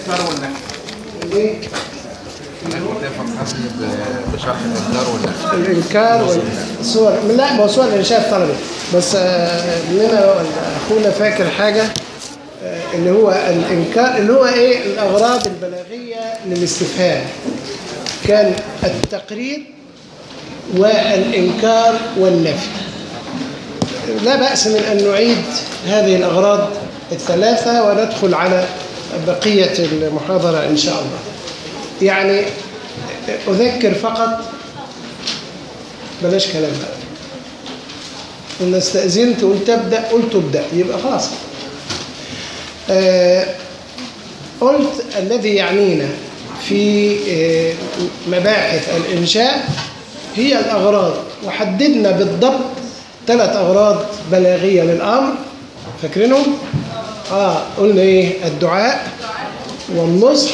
الإنكار والنفي ايه أنا كنت فكرت ب- بشرح الإنكار والنفي الانكار والصور لا ما هو صور الانشاء الطلبي بس آه، لنا اخونا فاكر حاجه آه، اللي هو الانكار اللي هو ايه الاغراض البلاغيه للاستفهام كان التقرير والانكار والنفي لا باس من ان نعيد هذه الاغراض الثلاثه وندخل على بقيه المحاضره ان شاء الله يعني اذكر فقط بلاش كلام بقى إن استأذنت قلت أبدأ قلت ابدأ يبقى خلاص آه قلت الذي يعنينا في آه مباحث الإنشاء هي الأغراض وحددنا بالضبط ثلاث أغراض بلاغية للأمر فاكرينهم؟ آه قلنا إيه الدعاء والنصح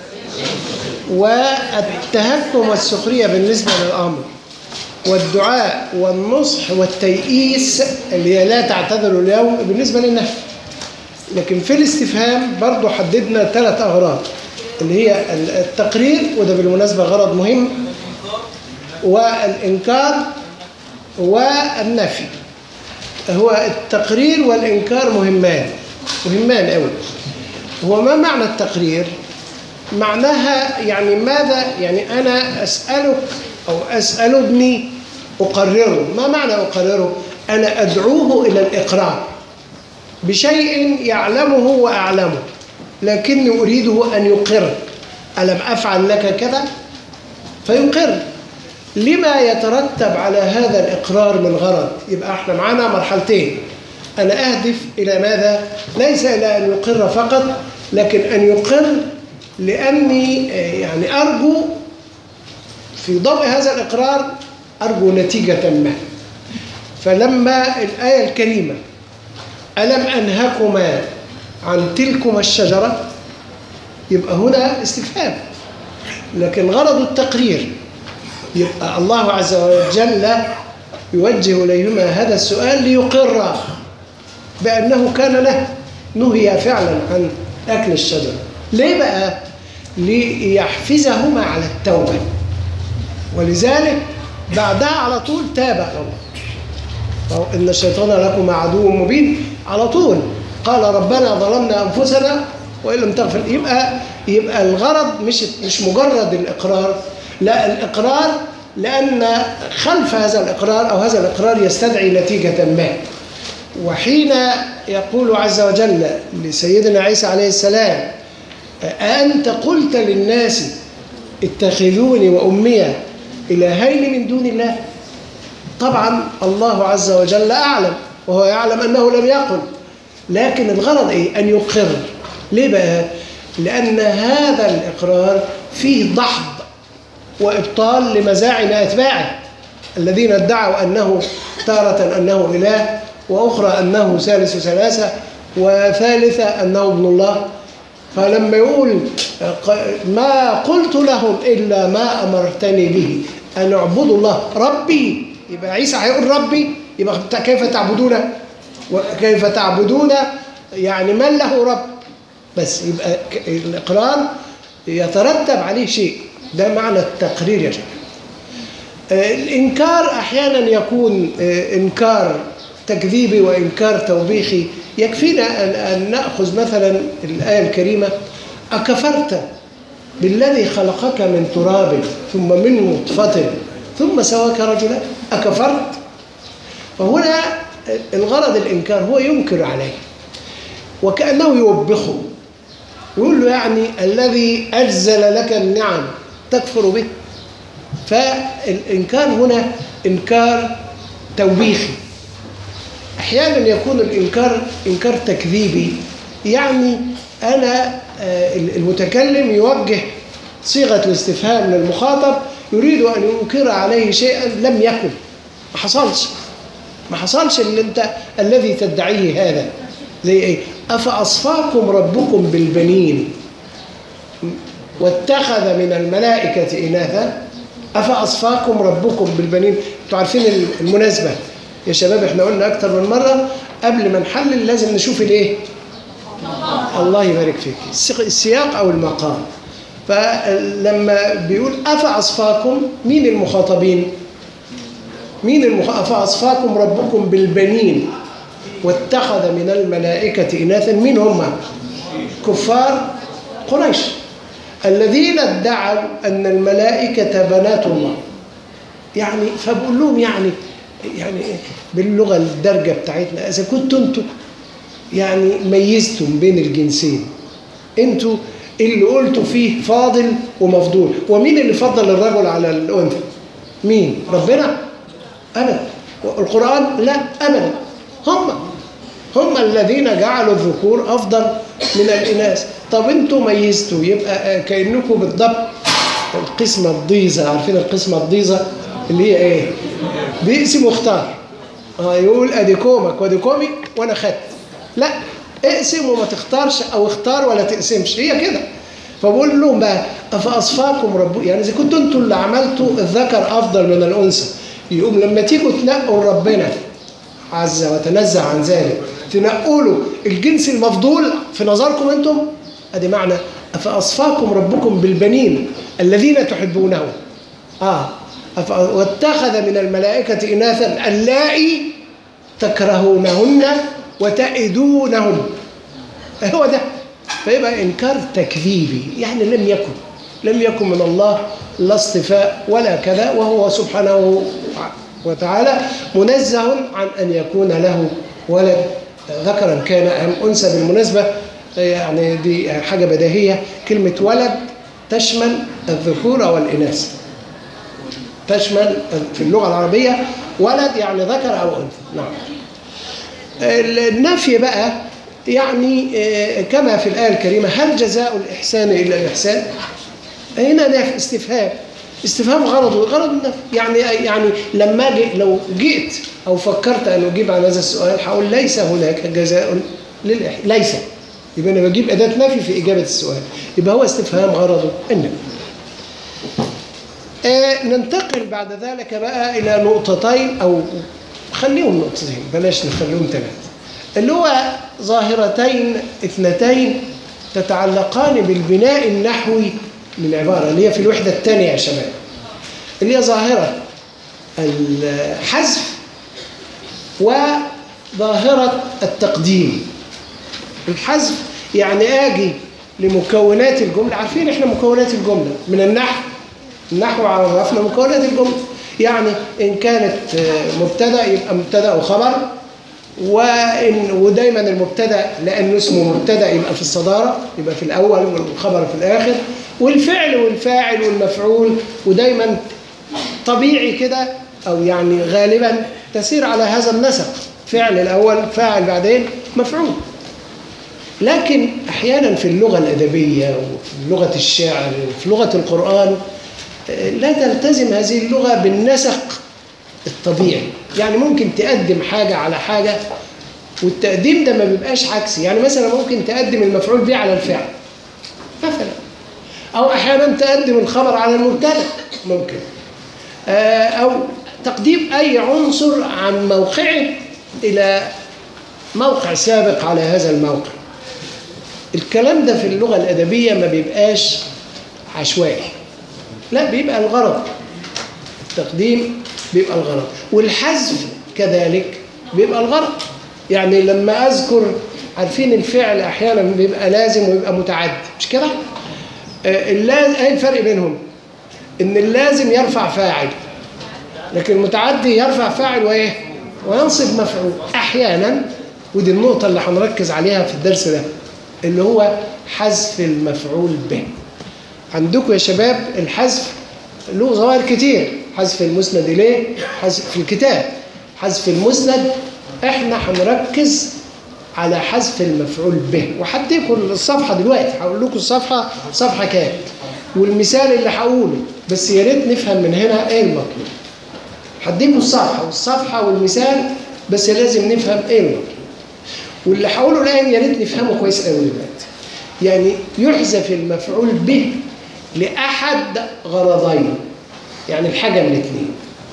والتهكم والسخرية بالنسبة للأمر والدعاء والنصح والتيئيس اللي هي لا تعتذروا اليوم بالنسبة للنفي لكن في الاستفهام برضو حددنا ثلاث أغراض اللي هي التقرير وده بالمناسبة غرض مهم والإنكار والنفي هو التقرير والإنكار مهمان مهمان قوي هو ما معنى التقرير معناها يعني ماذا يعني أنا أسألك أو أسأل ابني أقرره ما معنى أقرره أنا أدعوه إلى الإقرار بشيء يعلمه وأعلمه لكني أريده أن يقر ألم أفعل لك كذا فيقر لما يترتب على هذا الإقرار من غرض يبقى احنا معانا مرحلتين أنا أهدف إلى ماذا ليس إلى أن يقر فقط لكن أن يقر لأني يعني أرجو في ضوء هذا الإقرار أرجو نتيجة ما فلما الآية الكريمة ألم أنهكما عن تلكما الشجرة يبقى هنا استفهام لكن غرض التقرير يبقى الله عز وجل يوجه إليهما هذا السؤال ليقر بأنه كان له نهي فعلا عن أكل الشجرة ليه بقى؟ ليحفزهما على التوبة ولذلك بعدها على طول تاب الله إن الشيطان لكم عدو مبين على طول قال ربنا ظلمنا أنفسنا وإن لم تغفر يبقى يبقى الغرض مش مش مجرد الإقرار لا الإقرار لأن خلف هذا الإقرار أو هذا الإقرار يستدعي نتيجة ما وحين يقول عز وجل لسيدنا عيسى عليه السلام أأنت قلت للناس اتخذوني وأمي إلهين من دون الله طبعا الله عز وجل أعلم وهو يعلم أنه لم يقل لكن الغرض إيه؟ أن يقر ليه بقى؟ لأن هذا الإقرار فيه دحض وإبطال لمزاعم أتباعه الذين ادعوا أنه تارة أنه إله وأخرى أنه ثالث ثلاثة وثالثة أنه ابن الله فلما يقول ما قلت لهم إلا ما أمرتني به أن اعبدوا الله ربي يبقى عيسى هيقول ربي يبقى كيف تعبدون كيف تعبدون يعني من له رب بس يبقى الإقرار يترتب عليه شيء ده معنى التقرير يا جماعة الإنكار أحيانا يكون إنكار تكذيبي وإنكار توبيخي يكفينا أن نأخذ مثلا الآية الكريمة أكفرت بالذي خلقك من تراب ثم من نطفة ثم سواك رجلا أكفرت فهنا الغرض الإنكار هو ينكر عليه وكأنه يوبخه يقول له يعني الذي أجزل لك النعم تكفر به فالإنكار هنا إنكار توبيخي أحيانا يكون الإنكار إنكار تكذيبي يعني أنا المتكلم يوجه صيغة الاستفهام للمخاطب يريد أن ينكر عليه شيئا لم يكن ما حصلش ما حصلش اللي انت الذي تدعيه هذا زي ايه افاصفاكم ربكم بالبنين واتخذ من الملائكه اناثا افاصفاكم ربكم بالبنين انتوا عارفين المناسبه يا شباب احنا قلنا اكتر من مره قبل ما نحلل لازم نشوف الايه الله يبارك فيك السياق- السياق أو المقام فلما بيقول أفأصفاكم مين المخاطبين مين المخ... أفأصفاكم ربكم بالبنين واتخذ من الملائكة إناثا مين هم كفار قريش الذين ادعوا أن الملائكة بنات الله يعني فبقول لهم يعني يعني باللغة الدارجة بتاعتنا إذا كنتوا أنتوا يعني ميزتم بين الجنسين أنتوا اللي قلتوا فيه فاضل ومفضول ومين اللي فضل الرجل على الأنثى؟ مين؟ ربنا؟ أبدا القرآن لا أبدا هم هم الذين جعلوا الذكور أفضل من الإناث طب أنتوا ميزتوا يبقى آه، كأنكم بالضبط القسمة الضيزة عارفين القسمة الضيزة اللي هي إيه؟ بيقسم واختار اه يقول ادي كومك وادي كومي وانا خدت لا اقسم وما تختارش او اختار ولا تقسمش هي كده فبقول لهم بقى افاصفاكم رب يعني اذا كنتوا انتوا اللي عملتوا الذكر افضل من الانثى يقوم لما تيجوا تنقوا ربنا عز وتنزه عن ذلك تنقوا له الجنس المفضول في نظركم انتم ادي معنى افاصفاكم ربكم بالبنين الذين تحبونهم اه أف- واتخذ من الملائكة إناثا اللائي تكرهونهن وتئدونهن هو ده فيبقى إنكار تكذيبي يعني لم يكن لم يكن من الله لا اصطفاء ولا كذا وهو سبحانه وتعالى منزه عن أن يكون له ولد ذكرا كان أم أنثى بالمناسبة يعني دي حاجة بديهية كلمة ولد تشمل الذكور والإناث تشمل في اللغة العربية ولد يعني ذكر أو أنثى نعم النفي بقى يعني آه، كما في الآية الكريمة هل جزاء الإحسان إلا الإحسان هنا نفي استفهام استفهام غرضه غرض النفي يعني يعني لما جي لو جئت أو فكرت أن أجيب عن هذا السؤال هقول ليس هناك جزاء للإح... ليس يبقى أنا بجيب أداة نفي في إجابة السؤال يبقى هو استفهام غرضه النفي آه، ننتقل بعد ذلك بقى إلى نقطتين أو خليهم نقطتين بلاش نخليهم ثلاثة اللي هو ظاهرتين اثنتين تتعلقان بالبناء النحوي للعبارة اللي هي في الوحدة الثانية يا شباب اللي هي ظاهرة الحذف وظاهرة التقديم الحذف يعني آجي لمكونات الجملة عارفين إحنا مكونات الجملة من النحو النحو عرفنا مكونات الجملة يعني إن كانت آه، مبتدأ يبقى مبتدأ وخبر وإن ودايما المبتدأ لأنه اسمه مبتدأ يبقى في الصدارة يبقى في الأول والخبر في الآخر والفعل والفاعل والمفعول ودايما طبيعي كده أو يعني غالبا تسير على هذا النسق فعل الأول فاعل بعدين مفعول لكن أحيانا في اللغة الأدبية وفي لغة الشعر وفي لغة القرآن آه، لا تلتزم هذه اللغة بالنسق الطبيعي يعني ممكن تقدم حاجة على حاجة والتقديم ده ما بيبقاش عكسي يعني مثلا ممكن تقدم المفعول به على الفعل مثلا أو أحيانا تقدم الخبر على المبتدأ ممكن آه، أو تقديم أي عنصر عن موقعه إلى موقع سابق على هذا الموقع الكلام ده في اللغة الأدبية ما بيبقاش عشوائي لا بيبقى الغرض التقديم بيبقى الغرض والحذف كذلك بيبقى الغرض يعني لما أذكر عارفين الفعل أحيانا بيبقى لازم ويبقى متعدي مش كده؟ آه، اللاز- ايه الفرق بينهم؟ إن اللازم يرفع فاعل لكن المتعدي يرفع فاعل وإيه؟ وينصب مفعول أحيانا ودي النقطة اللي هنركز عليها في الدرس ده اللي هو حذف المفعول به عندكم يا شباب الحذف له ظواهر كتير حذف المسند إليه حذف في الكتاب حذف المسند احنا هنركز على حذف المفعول به وهديكم الصفحة دلوقتي هقول لكم الصفحة صفحة كام والمثال اللي هقوله بس يا ريت نفهم من هنا ايه المطلوب هديكم الصفحة والصفحة والمثال بس لازم نفهم ايه المطلوب واللي هقوله الآن يا ريت نفهمه كويس قوي دلوقتي يعني يحذف المفعول به لأحد غرضين يعني الحاجة من الاثنين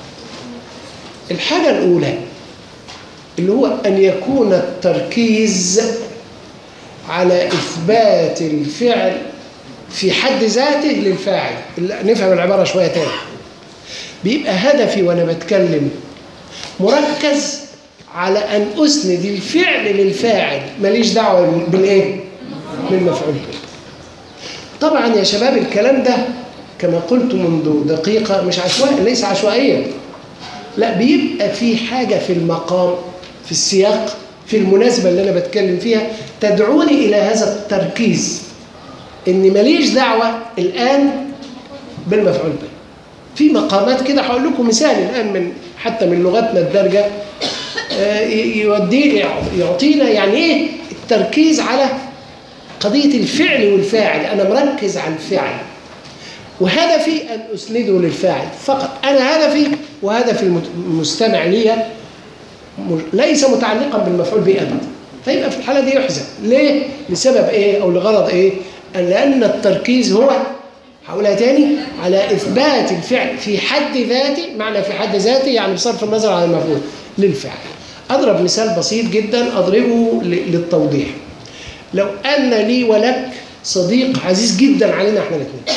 الحاجة الأولى اللي هو أن يكون التركيز على إثبات الفعل في حد ذاته للفاعل لا، نفهم العبارة شوية تاني بيبقى هدفي وأنا بتكلم مركز على أن أسند الفعل للفاعل ماليش دعوة بالإيه؟ بالمفعول به طبعا يا شباب الكلام ده كما قلت منذ دقيقة مش عشوائي ليس عشوائيا لا بيبقى في حاجة في المقام في السياق في المناسبة اللي أنا بتكلم فيها تدعوني إلى هذا التركيز إني ماليش دعوة الآن بالمفعول به في مقامات كده هقول لكم مثال الآن من حتى من لغتنا الدارجة آه، ي- يودي يعطينا يعني إيه التركيز على قضية الفعل والفاعل أنا مركز على الفعل وهدفي أن أسنده للفاعل فقط أنا هدفي وهدف المت- المستمع لي م- ليس متعلقا بالمفعول به أبدا فيبقى في الحالة دي يحزن ليه؟ لسبب إيه أو لغرض إيه؟ أن لأن التركيز هو هقولها تاني على إثبات الفعل في حد ذاته معنى في حد ذاته يعني بصرف النظر عن المفعول للفعل أضرب مثال بسيط جدا أضربه ل- للتوضيح لو أن لي ولك صديق عزيز جدا علينا احنا الاثنين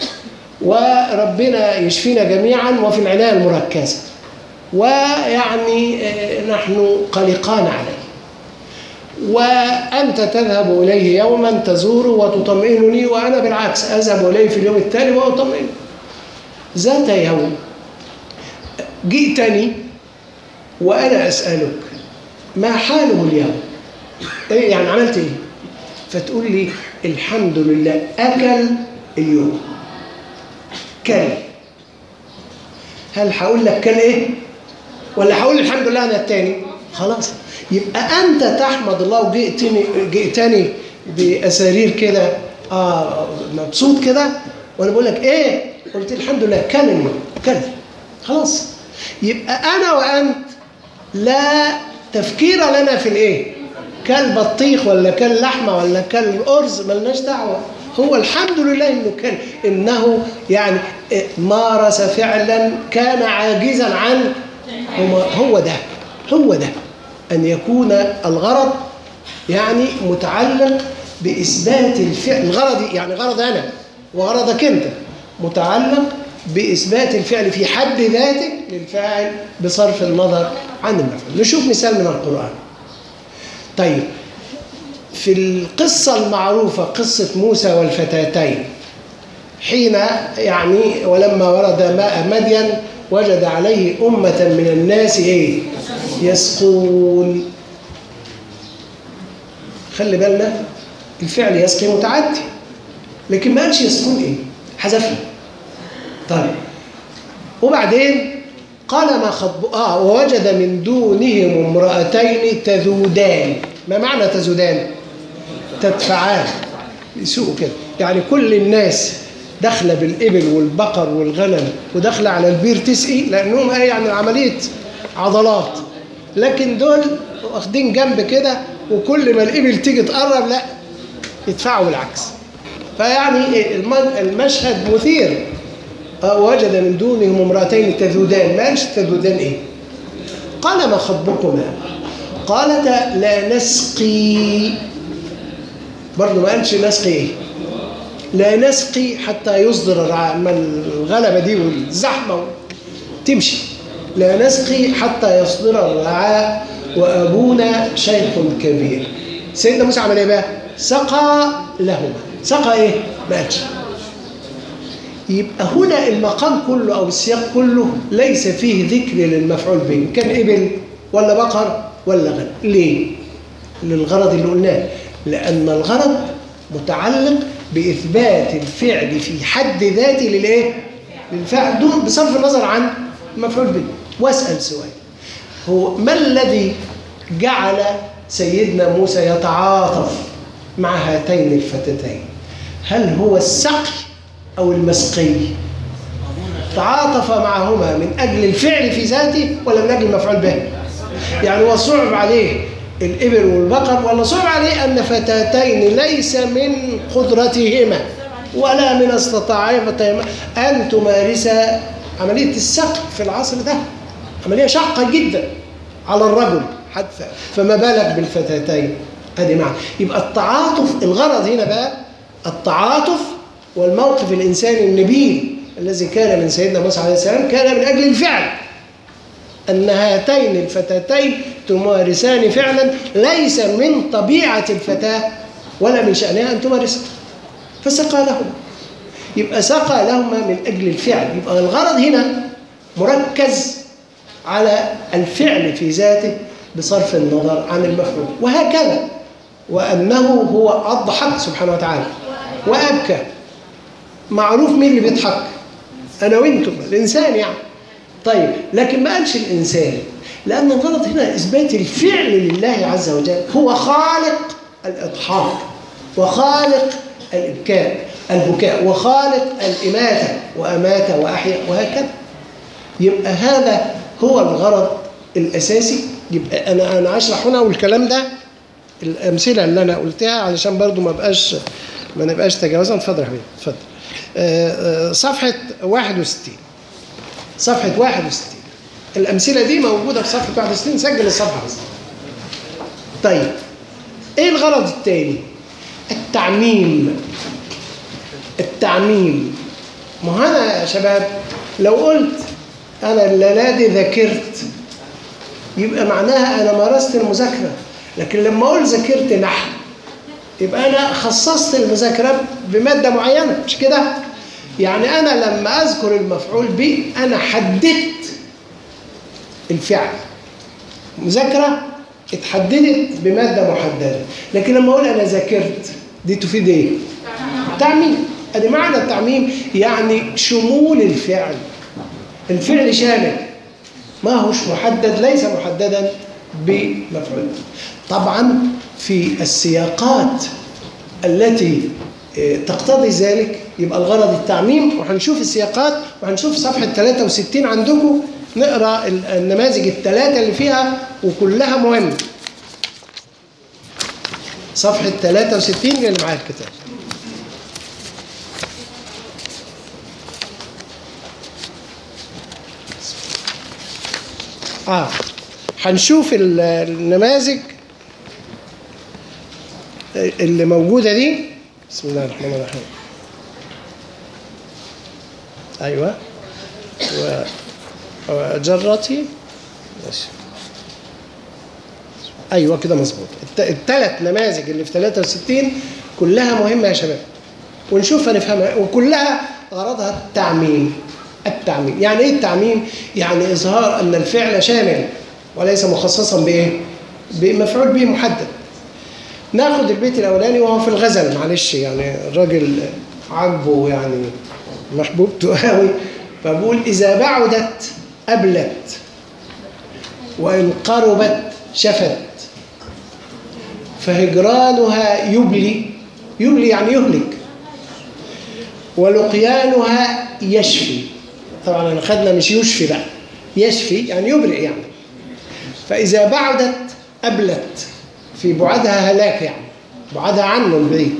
وربنا يشفينا جميعا وفي العناية المركزة ويعني آه، نحن قلقان عليه وأنت تذهب إليه يوما تزوره وتطمئنني وأنا بالعكس أذهب إليه في اليوم التالي وأطمئنه ذات يوم جئتني وأنا أسألك ما حاله اليوم إيه يعني عملت إيه فتقول لي الحمد لله أكل اليوم كل هل هقول لك كل إيه ولا هقول الحمد لله أنا التاني خلاص يبقى أنت تحمد الله وجئتني جئتني بأسارير كده آه مبسوط كده وأنا بقول لك إيه قلت الحمد لله كل اليوم كل خلاص يبقى أنا وأنت لا تفكير لنا في الإيه كل بطيخ ولا كل لحمة ولا كل أرز ملناش دعوة هو الحمد لله انه كان انه يعني مارس فعلا كان عاجزا عن هو هو ده هو ده ان يكون الغرض يعني متعلق باثبات الفعل الغرض يعني غرض انا وغرضك انت متعلق باثبات الفعل في حد ذاته للفاعل بصرف النظر عن المفعول نشوف مثال من القران طيب في القصة المعروفة قصة موسى والفتاتين حين يعني ولما ورد ماء مدين وجد عليه أمة من الناس إيه؟ يسقون خلي بالنا الفعل يسقي متعدي لكن ما قالش يسقون إيه؟ حذفنا طيب وبعدين قال ما خطب آه ووجد من دونهم امرأتين تذودان ما معنى تذودان؟ تدفعان يسوقوا كده يعني كل الناس داخله بالابل والبقر والغنم وداخله على البير تسقي لانهم ايه يعني عمليه عضلات لكن دول واخدين جنب كده وكل ما الابل تيجي تقرب لا يدفعوا بالعكس فيعني المشهد مثير وجد من دونهم امرأتين تذودان ما قالش تذودان ايه قال ما خطبكما قالتا لا نسقي برضه ما قالش نسقي ايه لا نسقي حتى يصدر الرعاء اما الغلبه دي والزحمه تمشي لا نسقي حتى يصدر الرعاء وابونا شيخ كبير سيدنا موسى عمل ايه بقى سقى لهما سقى ايه ما قالش يبقى هنا المقام كله او السياق كله ليس فيه ذكر للمفعول به كان ابل ولا بقر ولا غنم ليه للغرض اللي قلناه لأن الغرض متعلق بإثبات الفعل في حد ذاته للإيه؟ للفعل دون بصرف النظر عن المفعول به واسأل سؤال هو ما الذي جعل سيدنا موسى يتعاطف مع هاتين الفتاتين هل هو السقي أو المسقي تعاطف معهما من أجل الفعل في ذاته ولا من أجل المفعول به يعني هو صعب عليه الإبل والبقر ولا صعب عليه أن فتاتين ليس من قدرتهما ولا من استطاعتهما أن تمارسا عملية السقي في العصر ده عملية شاقة جدا على الرجل حتى فما بالك بالفتاتين ادي معنى يبقى التعاطف الغرض هنا بقى التعاطف والموقف الانساني النبيل الذي كان من سيدنا موسى عليه السلام كان من اجل الفعل ان هاتين الفتاتين تمارسان فعلا ليس من طبيعه الفتاه ولا من شانها ان تمارسه فسقى لهما يبقى سقى لهما من اجل الفعل يبقى الغرض هنا مركز على الفعل في ذاته بصرف النظر عن المفعول وهكذا وأنه هو أضحك سبحانه وتعالى وأبكى معروف مين اللي بيضحك أنا وأنتم الإنسان يعني طيب لكن ما قالش الإنسان لأن الغلط هنا إثبات الفعل لله عز وجل هو خالق الإضحاك وخالق الإبكاء البكاء وخالق الإماتة وأمات وأحيا وهكذا يبقى هذا هو الغرض الأساسي يبقى أنا أنا أشرح هنا والكلام ده الأمثلة اللي أنا قلتها علشان برضو ما بقاش ما نبقاش تجاوزا اتفضل يا حبيبي اتفضل آه، آه، صفحة 61 صفحة 61 الأمثلة دي موجودة في صفحة 61 سجل الصفحة بس طيب إيه الغرض التاني؟ التعميم التعميم ما هو أنا يا شباب لو قلت أنا الليلة دي ذاكرت يبقى معناها أنا مارست المذاكرة لكن لما أقول ذاكرت نحو يبقى أنا خصصت المذاكرة بمادة معينة مش كده؟ يعني أنا لما أذكر المفعول به أنا حددت الفعل مذاكرة اتحددت بمادة محددة لكن لما أقول أنا ذاكرت دي تفيد إيه؟ تعميم أدي معنى التعميم يعني شمول الفعل الفعل شامل ما هوش محدد ليس محددا بمفعول طبعا في السياقات التي آه، تقتضي ذلك يبقى الغرض التعميم وهنشوف السياقات وهنشوف صفحة 63 عندكم نقرا ال- النماذج الثلاثة اللي فيها وكلها مهمة صفحة 63 اللي معايا الكتاب اه هنشوف ال- النماذج اللي موجودة دي بسم الله الرحمن الرحيم أيوة و... وجرتي ماشي أيوة كده مظبوط الت... التلات نماذج اللي في 63 كلها مهمة يا شباب ونشوف هنفهمها وكلها غرضها التعميم التعميم يعني ايه التعميم يعني اظهار ان الفعل شامل وليس مخصصا بايه بمفعول به محدد ناخد البيت الاولاني وهو في الغزل معلش يعني الراجل عاجبه يعني محبوبته قوي فبقول اذا بعدت ابلت وان قربت شفت فهجرانها يبلي يبلي يعني يهلك ولقيانها يشفي طبعا انا خدنا مش يشفي بقى يشفي يعني يبرئ يعني فاذا بعدت ابلت في بعدها هلاك يعني بعدها عنه البعيد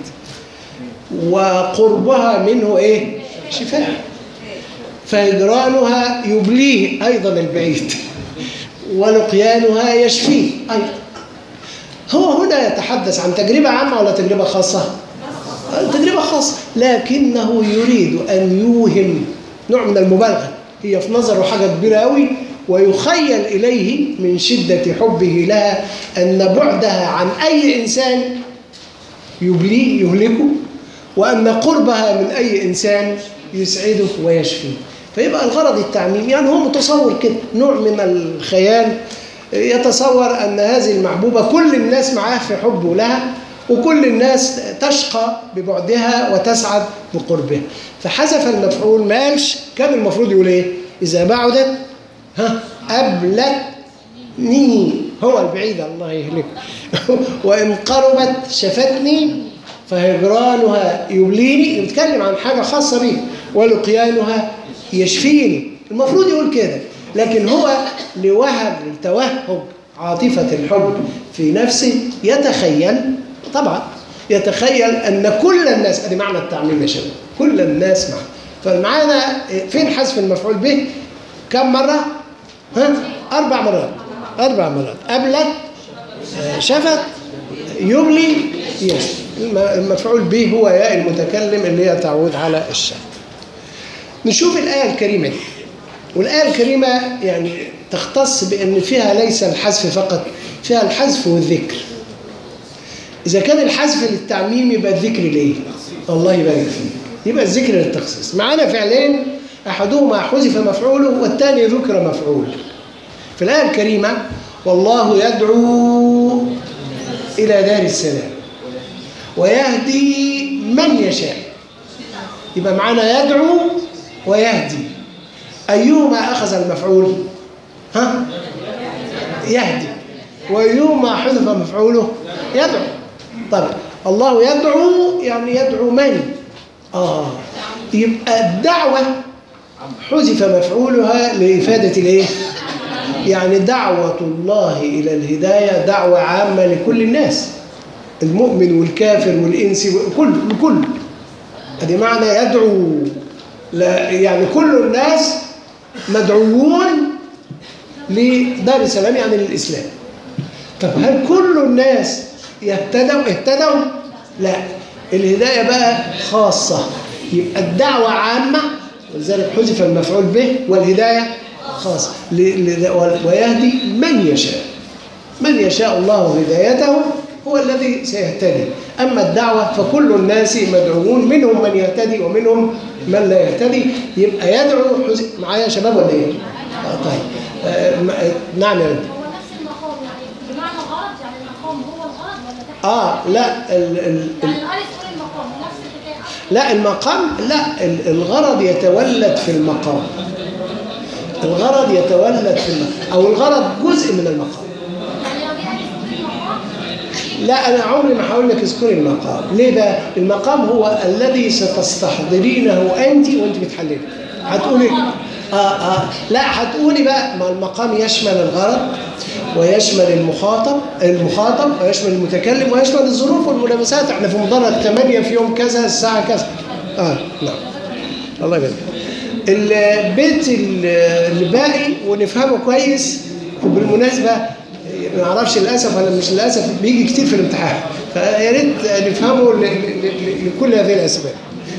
وقربها منه ايه شفاء فهجرانها يبليه ايضا البعيد ولقيانها يشفيه ايضا هو هنا يتحدث عن تجربه عامه ولا تجربه خاصه تجربة خاصة لكنه يريد أن يوهم نوع من المبالغة هي في نظره حاجة كبيرة قوي ويخيل إليه من شدة حبه لها أن بعدها عن أي إنسان يبليه يهلكه وأن قربها من أي إنسان يسعده ويشفيه فيبقى الغرض التعميم يعني هو متصور كده نوع من الخيال يتصور أن هذه المحبوبة كل الناس معاه في حبه لها وكل الناس تشقى ببعدها وتسعد بقربها فحذف المفعول ما قالش كان المفروض يقول ايه اذا بعدت ها ابلتني هو البعيد الله يهلكه وان قربت شفتني فهجرانها يبليني يتكلم عن حاجه خاصه بيه ولقيانها يشفيني المفروض يقول كده لكن هو لوهب لتوهج عاطفه الحب في نفسه يتخيل طبعا يتخيل ان كل الناس ادي معنى التعميم يا شباب كل الناس معه فمعانا فين حذف المفعول به كم مره ها اربع مرات اربع مرات قبلت آه، شفت يملي يسلي الم- المفعول به هو ياء المتكلم اللي هي تعود على الشك نشوف الآية الكريمة دي والآية الكريمة يعني تختص بأن فيها ليس الحذف فقط فيها الحذف والذكر إذا كان الحذف للتعميم يبقى الذكر ليه؟ الله يبارك فيك يبقى الذكر للتخصيص معانا فعلين أحدهما حذف مفعوله والثاني ذكر مفعول في الآية الكريمة والله يدعو إلى دار السلام ويهدي من يشاء يبقى معانا يدعو ويهدي أيهما أخذ المفعول ها يهدي وأيهما حذف مفعوله يدعو طب الله يدعو يعني يدعو من آه يبقى الدعوة حذف مفعولها لإفادة الإيه يعني دعوة الله إلى الهداية دعوة عامة لكل الناس المؤمن والكافر والإنس كل الكل هذه معنى يدعو لا يعني كل الناس مدعوون لدار السلام يعني للإسلام طب هل كل الناس يهتدوا اهتدوا؟ لا الهداية بقى خاصة يبقى الدعوة عامة ولذلك حذف المفعول به والهداية خاصة ل- ل- ويهدي من يشاء من يشاء الله هدايته هو الذي سيهتدي أما الدعوة فكل الناس مدعوون منهم من يهتدي ومنهم من لا يهتدي يبقى يدعو حز- معايا يا شباب ولا ايه؟ آه طيب آه م- آه، نعم يا بنت هو نفس المقام يعني بمعنى غرض يعني المقام هو الغرض ولا تحت؟ اه لا ال ال ال يعني الألف هو المقام نفس الحكاية لا المقام لا ال- الغرض يتولد في المقام الغرض يتولد في المقام أو الغرض جزء من المقام يعني لو جه ألف في المقام لا أنا عمري ما هقول لك اذكري المقام ليه بقى المقام هو الذي ستستحضرينه أنت وأنت بتحللي هتقولي آه آه لا هتقولي بقى ما المقام يشمل الغرض ويشمل المخاطب المخاطب ويشمل المتكلم ويشمل الظروف والملابسات احنا في مدرج 8 في يوم كذا الساعة كذا اه نعم الله يبارك البيت ال- اللي باقي ونفهمه كويس وبالمناسبة ما اعرفش للاسف ولا مش للاسف بيجي كتير في الامتحان فيا ريت نفهمه ل- ل- ل- لكل هذه الاسباب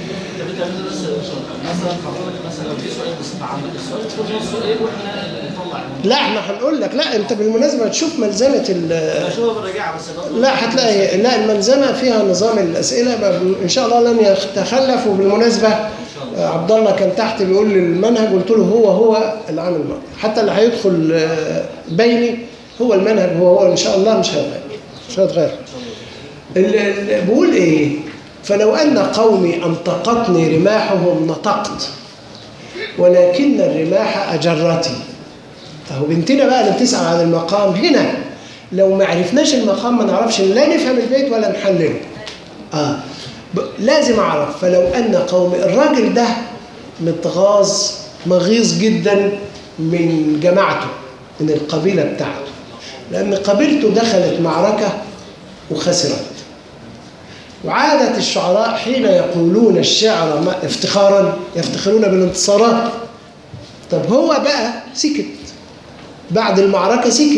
مثلا حضرتك مثلا لو في سؤال بصفه عامه السؤال تكون هو السؤال واحنا نطلع لا احنا هنقول لك لا انت بالمناسبه تشوف ملزمه ال- شوفها بالرجاعه بس برضه لا هتلاقي لا الملزمه فيها نظام الاسئله ب- ان شاء الله لن يتخلف وبالمناسبه آه، عبد الله كان تحت بيقول لي المنهج قلت له هو هو العام الماضي حتى اللي هيدخل آه، بيني هو المنهج هو هو ان شاء الله مش هيتغير مش هيتغير ال- ال- بقول ايه فلو ان قومي انطقتني رماحهم نطقت ولكن الرماح اجرتي اهو بنتنا بقى اللي بتسأل عن المقام هنا لو ما عرفناش المقام ما نعرفش لا نفهم البيت ولا نحلله اه ب- لازم اعرف فلو ان قومي الراجل ده متغاظ مغيظ جدا من جماعته من القبيله بتاعته لان قبيلته دخلت معركه وخسرت وعادة الشعراء حين يقولون الشعر ما- افتخارا يفتخرون بالانتصارات طب هو بقى سكت بعد المعركة سكت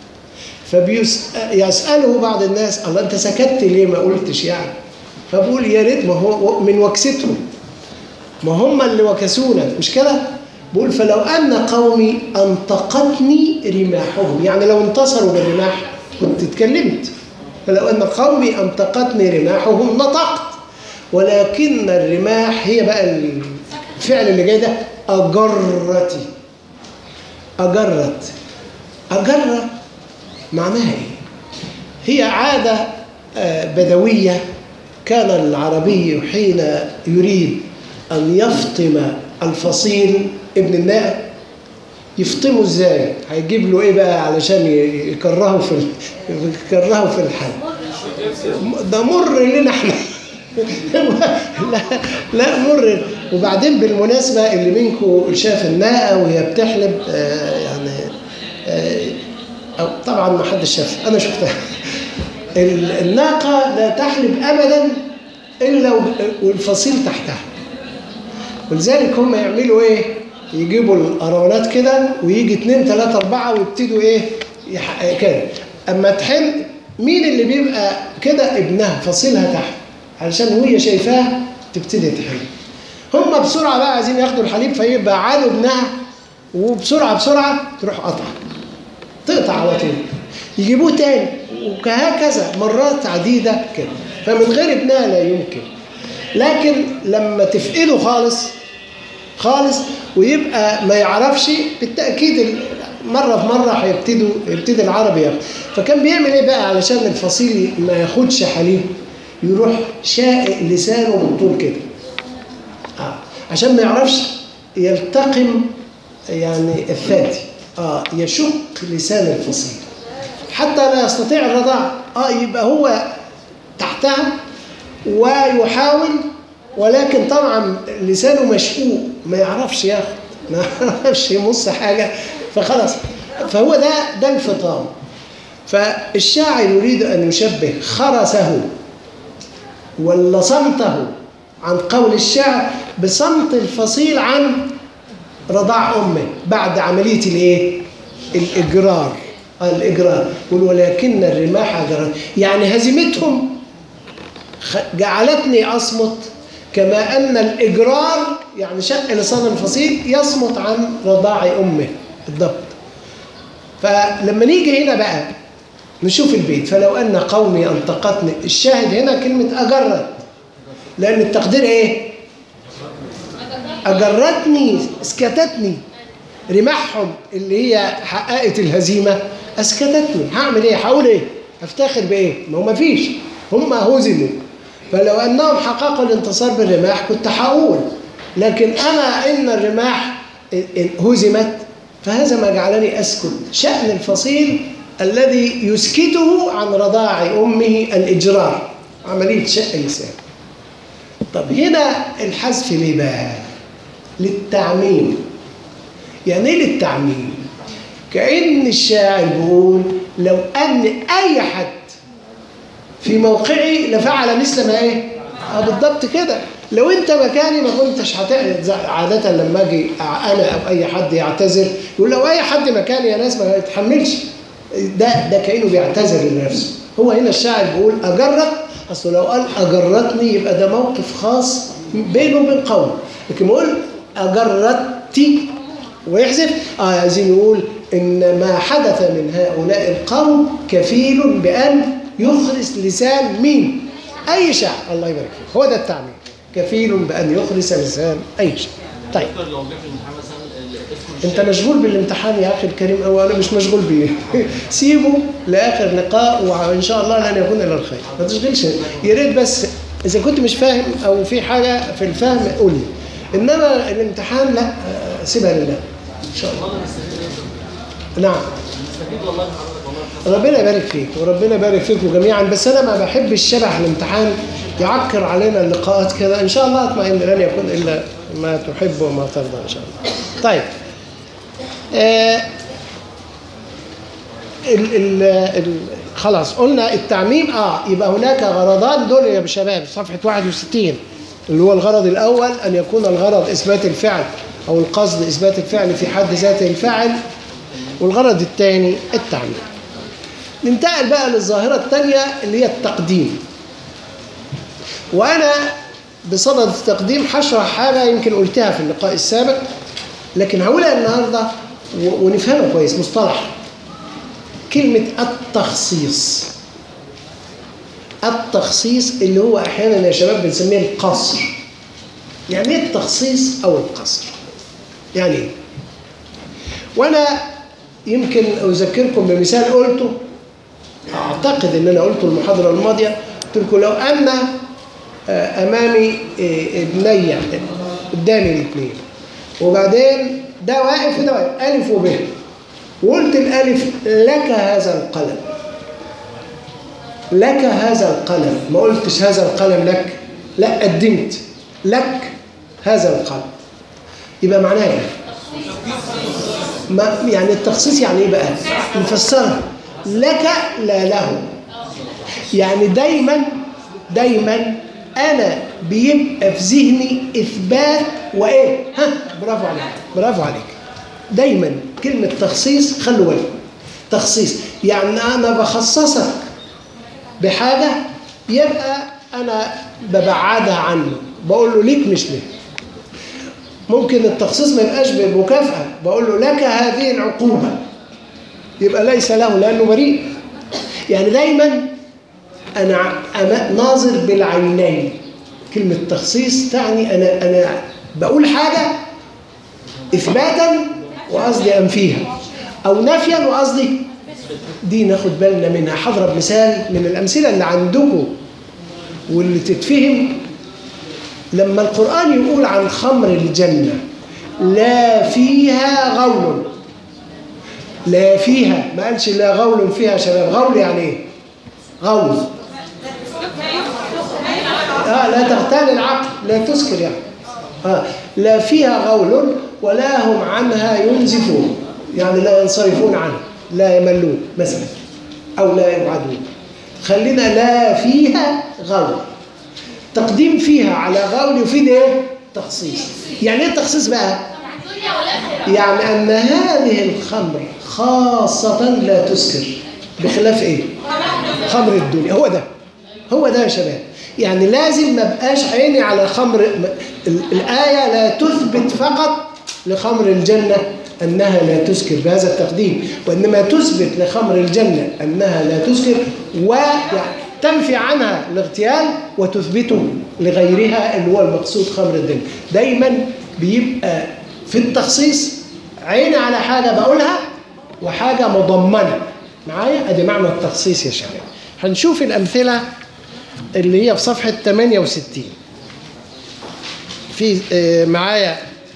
فبيسأله بعض الناس الله أنت سكت ليه ما قلتش يعني فبقول يا ريت ما هو من وكستهم ما هم اللي وكسونا مش كده بقول فلو أن قومي أنطقتني رماحهم يعني لو انتصروا بالرماح كنت اتكلمت فلو أن قومي أنطقتني رماحهم نطقت ولكن الرماح هي بقى الفعل اللي جاي ده أجرتي أجرت أجر معناها إيه؟ هي عادة آه، بدوية كان العربي حين يريد أن يفطم الفصيل ابن النائب يفطمه ازاي؟ هيجيب له ايه بقى علشان ي- يكرهه في ال- يكرهه في الحال ده مر لنا احنا لا لا مر وبعدين بالمناسبة اللي منكم شاف الناقة وهي بتحلب آه، يعني آه، أو طبعا ما حدش شاف أنا شفتها ال- الناقة لا تحلب أبدا إلا و- والفصيل تحتها ولذلك هم يعملوا ايه يجيبوا القرونات كده ويجي اتنين تلاتة اربعة ويبتدوا ايه يح... كده اما تحل مين اللي بيبقى كده ابنها فصيلها تحت علشان وهي شايفاه تبتدي تحل هم بسرعة بقى عايزين ياخدوا الحليب فيبقى عالوا ابنها وبسرعة بسرعة تروح قطعة تقطع على طول يجيبوه تاني وهكذا مرات عديدة كده فمن غير ابنها لا يمكن لكن لما تفقده خالص خالص ويبقى ما يعرفش بالتأكيد ال- مرة في مرة هيبتدوا يبتدي العربي ياخد فكان بيعمل ايه بقى علشان الفصيل ما ياخدش حليب يروح شائق لسانه بالطول كده آه. عشان ما يعرفش يلتقم يعني الثدي اه يشق لسان الفصيل حتى لا يستطيع الرضاع اه يبقى هو تحتها ويحاول ولكن طبعا لسانه مشقوق ما يعرفش ياخد ما يعرفش يمص حاجه فخلاص فهو ده ده الفطام فالشاعر يريد ان يشبه خرسه ولا صمته عن قول الشعر بصمت الفصيل عن رضاع امه بعد عمليه الايه؟ الاجرار آه، الاجرار يقول ولكن الرماح جرت يعني هزيمتهم خ- جعلتني اصمت كما ان الاجرار يعني شق لسان الفصيل يصمت عن رضاع امه بالضبط فلما نيجي هنا بقى نشوف البيت فلو ان قومي انطقتني الشاهد هنا كلمه اجرت لان التقدير ايه اجرتني اسكتتني رماحهم اللي هي حققت الهزيمه اسكتتني هعمل ايه هقول ايه افتخر بايه ما هو ما فيش هم هزموا فلو انهم حققوا الانتصار بالرماح كنت هقول لكن انا ان الرماح إن هزمت فهذا ما جعلني اسكت شان الفصيل الذي يسكته عن رضاع امه الاجرار عمليه شق لسان طب هنا الحذف ليه بقى للتعميم يعني ايه للتعميم كأن الشاعر بيقول لو أن أي حد في موقعي لفعل مثل ما ايه اه بالضبط كده لو انت مكاني ما كنتش هتقعد عادة لما اجي انا او اي حد يعتذر يقول لو اي حد مكاني يا ناس ما يتحملش ده ده كانه بيعتذر لنفسه هو هنا الشاعر بيقول اجرت اصل لو قال اجرتني يبقى ده موقف خاص بينه وبين قوم لكن يقول اجرتي ويحذف اه عايزين يقول ان ما حدث من هؤلاء القوم كفيل بان يخرس لسان مين اي شعب الله يبارك فيك هو ده التعميم كفيل بان يخرس لسان اي شعب طيب دكتور لو جه في الامتحان مثلا ال- اسم انت مشغول بالامتحان يا اخي الكريم او انا مش مشغول بيه سيبه لاخر لقاء وان شاء الله لن يكون الا الخير ما تشغلش يا ريت بس اذا كنت مش فاهم او في حاجه في الفهم قول لي انما الامتحان لا آه، سيبها لله ان شاء الله والله نستفيد إيه؟ نعم نستفيد والله من حضرتك والله ربنا يبارك فيك وربنا يبارك فيكم جميعا بس انا ما بحبش شبح الامتحان يعكر علينا اللقاءات كده ان شاء الله اطمئن لن يكون الا ما تحب وما ترضى ان شاء الله طيب آه ال ال ال خلاص قلنا التعميم اه يبقى هناك غرضان دول يا شباب صفحه 61 اللي هو الغرض الاول ان يكون الغرض اثبات الفعل او القصد اثبات الفعل في حد ذاته الفاعل والغرض الثاني التعميم ننتقل بقى للظاهرة الثانية اللي هي التقديم وأنا بصدد التقديم هشرح حاجة يمكن قلتها في اللقاء السابق لكن هقولها النهاردة و- ونفهمها كويس مصطلح كلمة التخصيص التخصيص اللي هو أحيانا يا شباب بنسميه القصر يعني إيه التخصيص أو القصر يعني إيه وأنا يمكن أذكركم بمثال قلته أعتقد إن أنا قلته المحاضرة الماضية قلت لكم لو أن آه، أمامي آه، ابني قدامي الاثنين وبعدين ده واقف وده واقف ألف وب وقلت الألف لك هذا القلم لك هذا القلم ما قلتش هذا القلم لك لا قدمت لك هذا القلم يبقى معناها ايه؟ ما يعني التخصيص يعني ايه بقى؟ نفسرها لك لا له يعني دايما دايما انا بيبقى في ذهني اثبات وايه؟ ها برافو عليك برافو عليك دايما كلمه تخصيص خلوا بالكم تخصيص يعني انا بخصصك بحاجة يبقى أنا ببعدها عنه بقول له ليك مش ليه ممكن التخصيص ما يبقاش بمكافأة بقول له لك هذه العقوبة يبقى ليس له لأنه بريء يعني دايما أنا ع- أنا ناظر بالعينين كلمة تخصيص تعني أنا أنا بقول حاجة إثباتا وقصدي أنفيها أو نفيا وقصدي دي ناخد بالنا منها هضرب مثال من الأمثلة اللي عندكم واللي تتفهم لما القرآن يقول عن خمر الجنة لا فيها غول لا فيها ما قالش لا غول فيها يا شباب غول يعني ايه غول آه لا تغتال العقل لا تسكر يعني آه لا فيها غول ولا هم عنها ينزفون يعني لا ينصرفون عنها لا يملون مثلا أو لا يبعدون خلينا لا فيها غول تقديم فيها على غول يفيد ايه؟ تخصيص يعني ايه التخصيص بقى؟ الدنيا والاخره يعني أن هذه الخمر خاصة لا تسكر بخلاف إيه؟ خمر الدنيا هو ده هو ده يا شباب يعني لازم ما بقاش عيني على خمر ال- الآية لا تثبت فقط لخمر الجنة أنها لا تسكر بهذا التقديم وإنما تثبت لخمر الجنة أنها لا تسكر وتنفي عنها الاغتيال وتثبته لغيرها اللي هو المقصود خمر الدنيا دايما بيبقى في التخصيص عيني على حاجة بقولها وحاجة مضمنة معايا ادي معنى التخصيص يا شباب هنشوف الأمثلة اللي هي في صفحة 68 في آه، معايا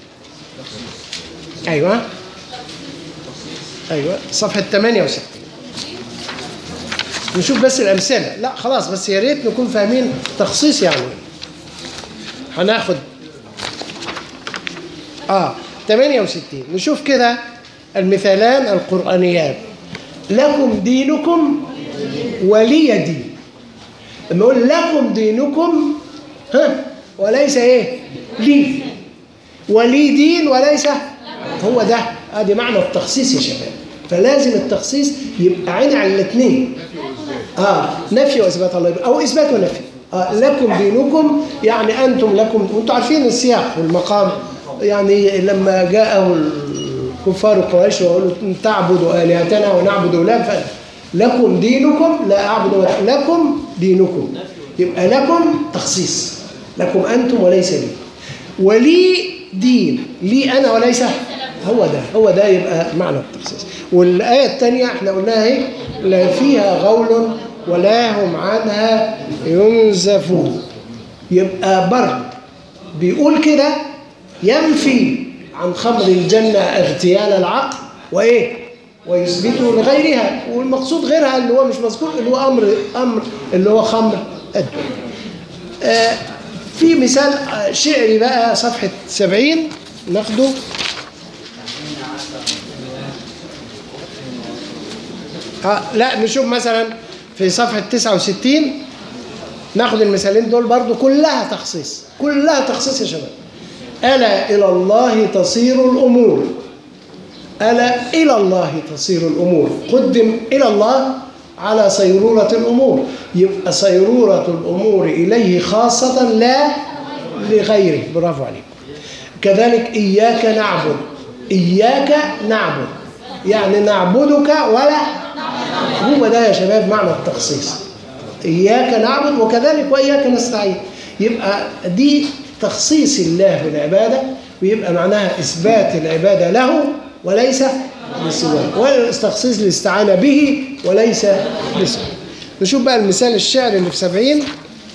ايوه ايوه صفحة 68 نشوف بس الأمثلة لا خلاص بس يا ريت نكون فاهمين تخصيص يعني إيه. هناخد اه 68 نشوف كده المثالان القرآنيان لكم دينكم ولي دين لما يقول لكم دينكم ها وليس ايه لي ولي دين وليس هو ده ادي معنى التخصيص يا شباب فلازم التخصيص يبقى عين على الاثنين اه نفي واثبات الله يبقى- او اثبات ونفي آه لكم دينكم يعني انتم لكم وانتم عارفين السياق والمقام يعني لما جاءه الكفار قريش وقالوا تعبدوا الهتنا ونعبد اولاد لكم دينكم لا اعبد ولا لكم دينكم يبقى لكم تخصيص لكم انتم وليس لي ولي دين لي انا وليس هو ده هو ده يبقى معنى التخصيص والآية الثانية احنا قلناها اهي لا فيها غول ولا هم عنها ينزفون يبقى برضه بيقول كده ينفي عن خمر الجنة اغتيال العقل وإيه ويثبته لغيرها والمقصود غيرها اللي هو مش مذكور اللي هو أمر أمر اللي هو خمر الدنيا آه، في مثال آه، شعري بقى صفحة 70 ناخده آه لا نشوف مثلا في صفحة 69 ناخد المثالين دول برضو كلها تخصيص كلها تخصيص يا شباب ألا إلى الله تصير الأمور ألا إلى الله تصير الأمور قدم إلى الله على صيرورة الأمور يبقى صيرورة الأمور إليه خاصة لا لغيره برافو عليك كذلك إياك نعبد إياك نعبد يعني نعبدك ولا هو ده يا شباب معنى التخصيص إياك نعبد وكذلك وإياك نستعين يبقى دي تخصيص الله بالعبادة ويبقى معناها إثبات العبادة له وليس لسواه والتخصيص الاستعانة به وليس لسواه نشوف بقى المثال الشعري اللي في سبعين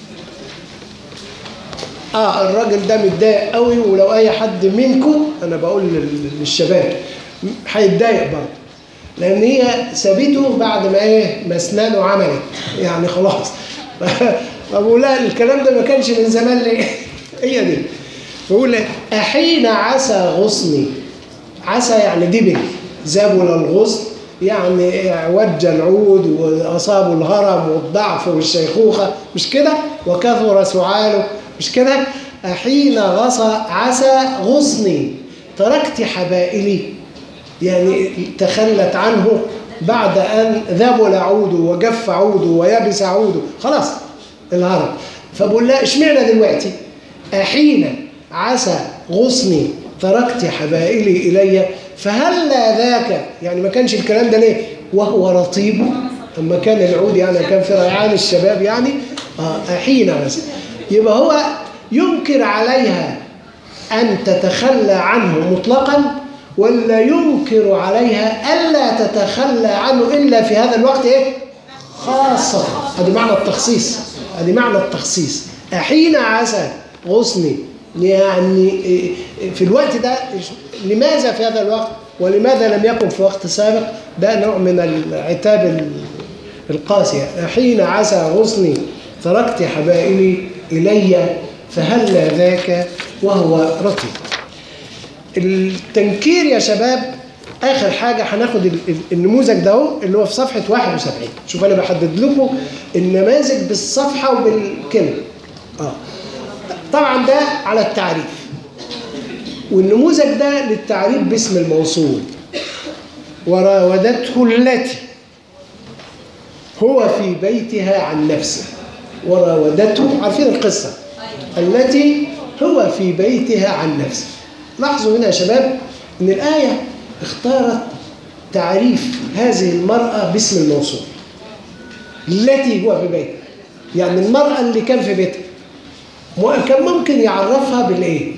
اه الراجل ده متضايق قوي ولو اي حد منكم انا بقول لل- للشباب هيتضايق برضه لان هي سابته بعد ما ايه ما اسنانه عملت يعني خلاص فبقول لها الكلام ده ما كانش من زمان ليه هي دي بقول لها احين عسى غصني عسى يعني دبل زابل الغصن يعني وج العود واصابه الهرم والضعف والشيخوخه مش كده وكثر سعاله مش كده حين غصى عسى غصني تركت حبائلي يعني تخلت عنه بعد أن ذبل عوده وجف عوده ويبس عوده خلاص الهرم فبقول لها اشمعنى دلوقتي أحين عسى غصني تركت حبائلي إلي فهلا ذاك يعني ما كانش الكلام ده ليه وهو رطيب أما كان العود يعني كان في ريعان الشباب يعني آه أحين عسى يبقى هو ينكر عليها أن تتخلى عنه مطلقا ولا ينكر عليها ألا تتخلى عنه إلا في هذا الوقت إيه؟ خاصة هذا معنى التخصيص هذا معنى التخصيص أحين عسى غصني يعني إيه في الوقت ده لماذا في هذا الوقت ولماذا لم يكن في وقت سابق ده نوع من العتاب ال- القاسية حين عسى غصني تركت حبائلي إلي فهل ذاك وهو رطب التنكير يا شباب آخر حاجة هناخد ال- ال- النموذج ده اهو اللي هو في صفحة 71 شوف أنا بحدد لكم النماذج بالصفحة وبالكلمة آه. طبعا ده على التعريف والنموذج ده للتعريف باسم الموصول وراودته التي هو في بيتها عن نفسه وراودته عارفين القصة التي هو في بيتها عن نفسه لاحظوا هنا يا شباب ان الآية اختارت تعريف هذه المرأة باسم الموصول التي هو في بيتها يعني المرأة اللي كان في بيتها مو- كان ممكن يعرفها بالايه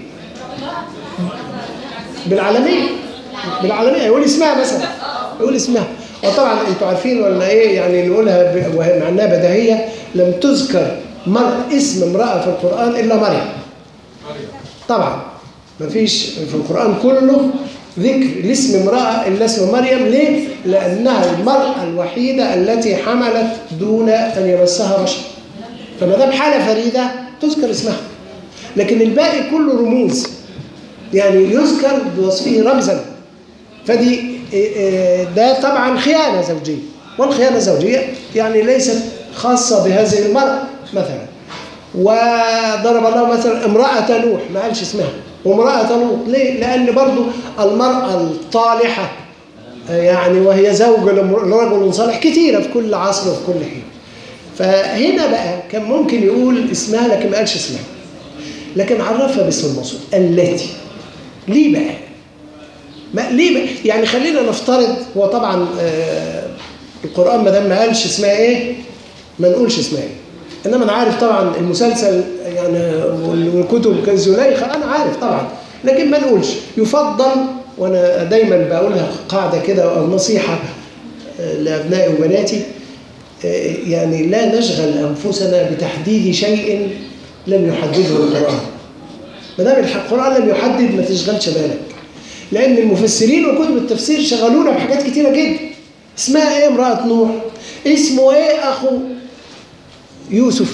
بالعالمية بالعالمية يقول اسمها مثلا يقول اسمها وطبعا انتوا عارفين ولا ايه يعني نقولها ب- وهي مع انها بديهيه لم تذكر مر اسم امراه في القران الا مريم طبعا ما فيش في القران كله ذكر لاسم امراه الا اسم مريم ليه؟ لانها المراه الوحيده التي حملت دون ان يمسها بشر فما دام حاله فريده تذكر اسمها لكن الباقي كله رموز يعني يذكر بوصفه رمزا فدي إيه، إيه، ده طبعا خيانة زوجية والخيانة الزوجية يعني ليست خاصة بهذه المرأة مثلا وضرب الله مثلا امرأة نوح ما قالش اسمها وامرأة لوط ليه؟ لأن برضو المرأة الطالحة يعني وهي زوج لمر- لرجل صالح كتيرة في كل عصر وفي كل حين فهنا بقى كان ممكن يقول اسمها لكن ما قالش اسمها لكن عرفها باسم الموصول التي ليه بقى؟ ما ليه بقى؟ يعني خلينا نفترض هو طبعا آه القرآن ما دام ما قالش اسمها ايه ما نقولش اسمها ايه انما انا عارف طبعا المسلسل يعني والكتب كالزليخه انا عارف طبعا لكن ما نقولش يفضل وانا دايما بقولها قاعده كده او نصيحه آه، لابنائي وبناتي آه، يعني لا نشغل انفسنا بتحديد شيء لم يحدده القران ما دام القرآن لم يحدد ما تشغلش بالك لأن المفسرين وكتب التفسير شغلونا بحاجات كتيرة جدا اسمها إيه امرأة نوح اسمه إيه أخو يوسف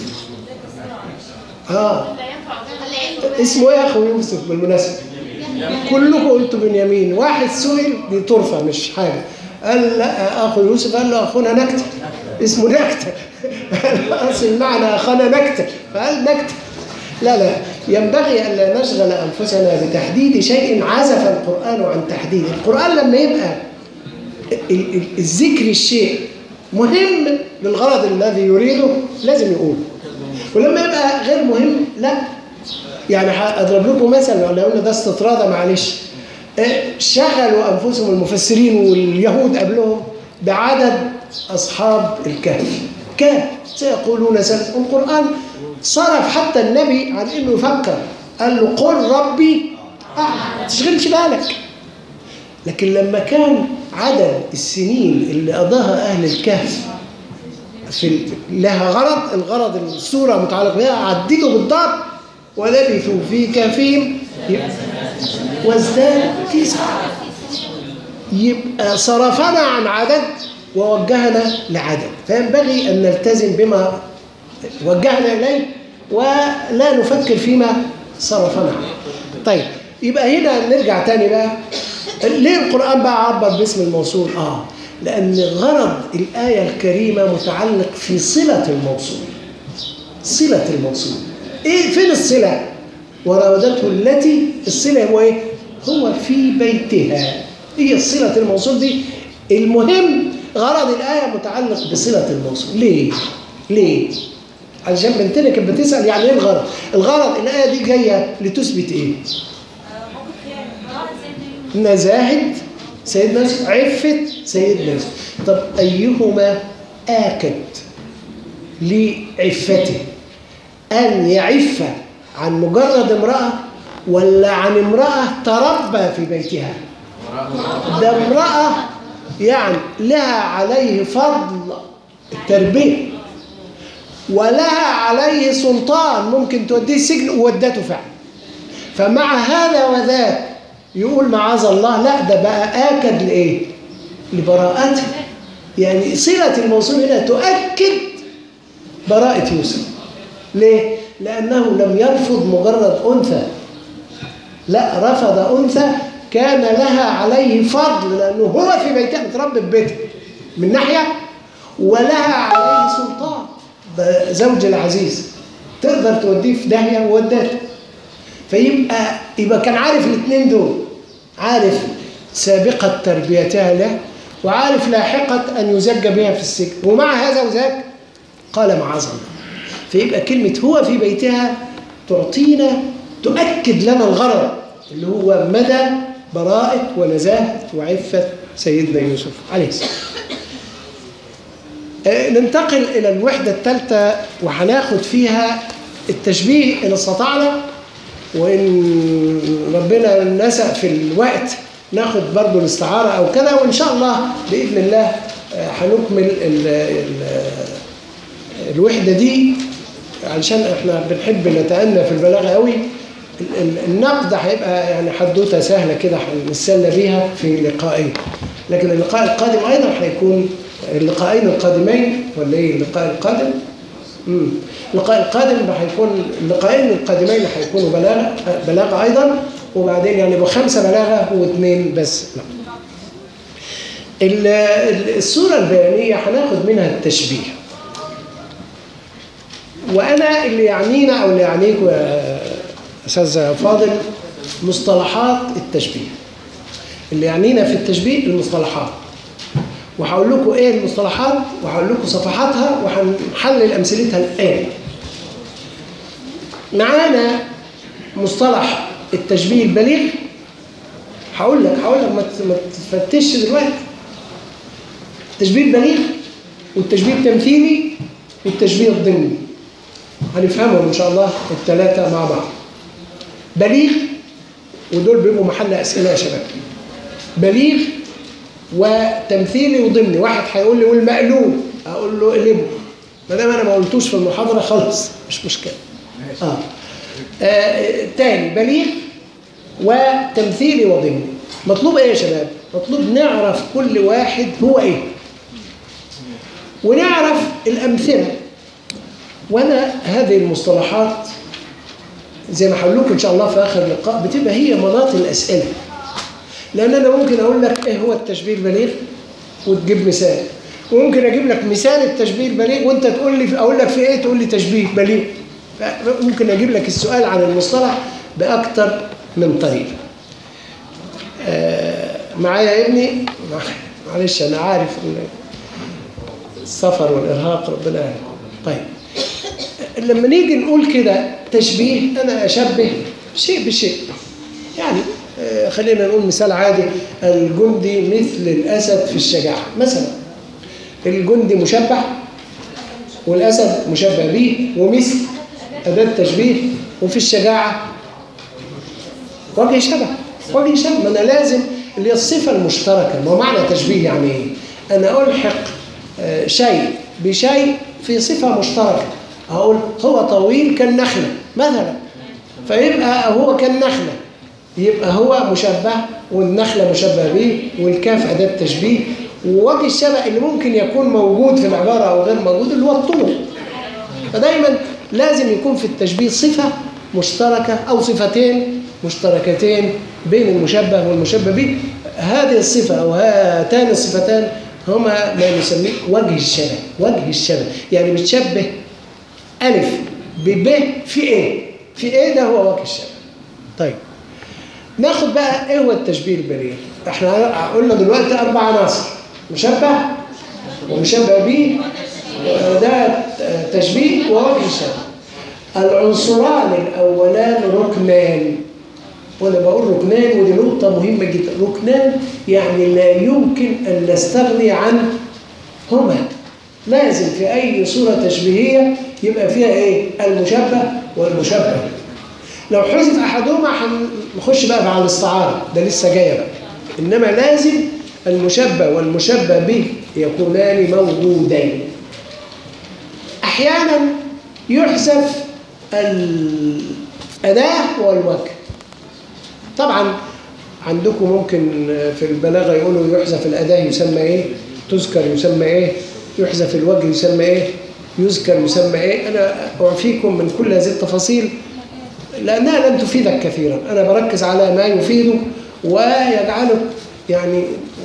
آه اسمه إيه أخو يوسف بالمناسبة كلكم قلتوا بنيامين واحد سئل دي طرفة مش حاجة قال لا أخو يوسف قال له أخونا نكتة اسمه نكتة أصل المعنى أخانا نكتة فقال نكتة لا لا ينبغي أن لا نشغل أنفسنا بتحديد شيء عزف القرآن عن تحديده القرآن لما يبقى ال- ال- الذكر الشيء مهم للغرض الذي يريده لازم يقول ولما يبقى غير مهم لا يعني هضرب لكم مثل لو قلنا ده استطراد معلش آه، شغلوا انفسهم المفسرين واليهود قبلهم بعدد اصحاب الكهف كهف سيقولون سنة القران صرف حتى النبي عن انه يفكر قال له قل ربي اعلم ما تشغلش بالك لكن لما كان عدد السنين اللي قضاها اهل الكهف في ال- لها غرض الغرض الصورة متعلق بها عددوا بالضبط ولبثوا في كهفهم وازداد تسعة يبقى صرفنا عن عدد ووجهنا لعدد فينبغي أن نلتزم بما وجهنا إليه ولا نفكر فيما صرفنا عنه طيب يبقى هنا نرجع تاني بقى ليه القرآن بقى عبر باسم الموصول؟ آه لأن غرض الآية الكريمة متعلق في صلة الموصول صلة الموصول إيه فين الصلة؟ وراودته التي الصلة هو إيه؟ هو في بيتها هي صلة الموصول دي المهم غرض الآية متعلق بصلة الموصول ليه؟ ليه؟ علشان بنتنا كانت بتسأل يعني ايه الغرض؟ الغرض الآية دي جاية لتثبت ايه؟ موقف يعني قراءة زي ما نزاهة سيدنا يوسف عفة سيدنا يوسف طب أيهما آكد لعفته أن يعف عن مجرد امرأة ولا عن امرأة تربى في بيتها ده امرأة يعني لها عليه فضل التربية ولها عليه سلطان ممكن توديه السجن وودته فعلا فمع هذا وذاك يقول معاذ الله لا ده بقى آكد لإيه؟ لبراءته يعني صلة الموصول هنا تؤكد براءة يوسف ليه؟ لأنه لم يرفض مجرد أنثى لا رفض أنثى كان لها عليه فضل لأنه هو في بيتها متربي في بيته من ناحية ولها عليه سلطان ده زوج العزيز تقدر توديه في داهية وودته فيبقى يبقى كان عارف الاثنين دول عارف سابقة تربيتها له وعارف لاحقة أن يزج بها في السجن ومع هذا وذاك قال معاذ الله فيبقى كلمة هو في بيتها تعطينا تؤكد لنا الغرض اللي هو مدى براءة ونزاهة وعفة سيدنا يوسف عليه السلام آه، ننتقل إلى الوحدة الثالثة وهناخد فيها التشبيه إن استطعنا وإن ربنا نسأ في الوقت ناخد برضو الاستعارة أو كذا وإن شاء الله بإذن الله آه، هنكمل ال- ال- الوحدة دي علشان احنا بنحب نتأنى في البلاغة قوي ال- ال- النقد هيبقى يعني حدوتة سهلة كده هنتسلى بيها في لقائين لكن اللقاء القادم أيضا هيكون اللقاءين القادمين ولا ايه اللقاء القادم؟ امم اللقاء القادم هيكون اللقاءين القادمين هيكونوا بلاغة بلاغة أيضا وبعدين يعني بخمسة بلاغة واثنين بس لا. ال- ال- الصورة البيانية هناخد منها التشبيه وأنا اللي يعنينا أو اللي يعنيكم يا أستاذ فاضل مصطلحات التشبيه اللي يعنينا في التشبيه المصطلحات وهقول لكم ايه المصطلحات وهقول لكم صفحاتها وهنحلل امثلتها الان معانا مصطلح التشبيه البليغ هقول لك هقول لك ما ت- ما تفتش دلوقتي التشبيه البليغ والتشبيه التمثيلي والتشبيه الضمني هنفهمهم ان شاء الله الثلاثه مع بعض بليغ ودول بيبقوا محل اسئله يا شباب بليغ وتمثيلي وضمني واحد هيقول لي والمقلوب اقول له اقلبه ما دام انا ما قلتوش في المحاضره خلاص مش مشكله اه, آه تاني بليغ وتمثيلي وضمني مطلوب ايه يا شباب مطلوب نعرف كل واحد هو ايه ونعرف الامثله وانا هذه المصطلحات زي ما هقول لكم ان شاء الله في اخر لقاء بتبقى هي مناط الاسئله لان انا ممكن اقول لك ايه هو التشبيه البليغ وتجيب مثال وممكن اجيب لك مثال التشبيه البليغ وانت تقول لي اقول لك في ايه تقول لي تشبيه بليغ ممكن اجيب لك السؤال عن المصطلح باكثر من طريقه آه، معايا يا ابني معلش انا عارف ان السفر والارهاق ربنا يعين. طيب لما نيجي نقول كده تشبيه انا اشبه شيء بشيء يعني آه، خلينا نقول مثال عادي الجندي مثل الاسد في الشجاعه مثلا الجندي مشبه والاسد مشبه به ومثل اداه تشبيه وفي الشجاعه وجه شبه وجه شبه ما انا لازم اللي هي الصفه المشتركه ما هو معنى تشبيه يعني ايه؟ انا الحق آه، شيء بشيء في صفه مشتركه اقول هو طويل كالنخله مثلا فيبقى هو كالنخله يبقى هو مشبه والنخله مشبه به والكاف اداه تشبيه ووجه الشبه اللي ممكن يكون موجود في العباره او غير موجود اللي هو الطول فدايما لازم يكون في التشبيه صفة مشتركة أو صفتين مشتركتين بين المشبه والمشبه به هذه الصفة أو هاتان الصفتان هما ما نسميه وجه الشبه وجه الشبه يعني بتشبه ألف بب في إيه في إيه ده هو وجه الشبه طيب ناخد بقى إيه هو التشبيه البليغ احنا قلنا دلوقتي أربع عناصر مشبه ومشبه به ده تشبيه ووجه الشبه العنصران الأولان ركنان وأنا بقول ركنان ودي نقطة مهمة جدا ركنان يعني لا يمكن أن نستغني عنهما لازم في أي صورة تشبيهية يبقى فيها إيه؟ المشبه والمشبه به. لو حذف أحدهما هنخش بقى مع الاستعارة ده لسه جاية بقى إنما لازم المشبه والمشبه به يكونان موجودين أحيانا يحذف الأداة والوجه طبعا عندكم ممكن في البلاغة يقولوا يحذف الأداة يسمى إيه تذكر يسمى إيه يحذف الوجه يسمى إيه يذكر يسمى إيه أنا أعفيكم من كل هذه التفاصيل لأنها لم تفيدك كثيرا أنا بركز على ما يفيدك ويجعلك يعني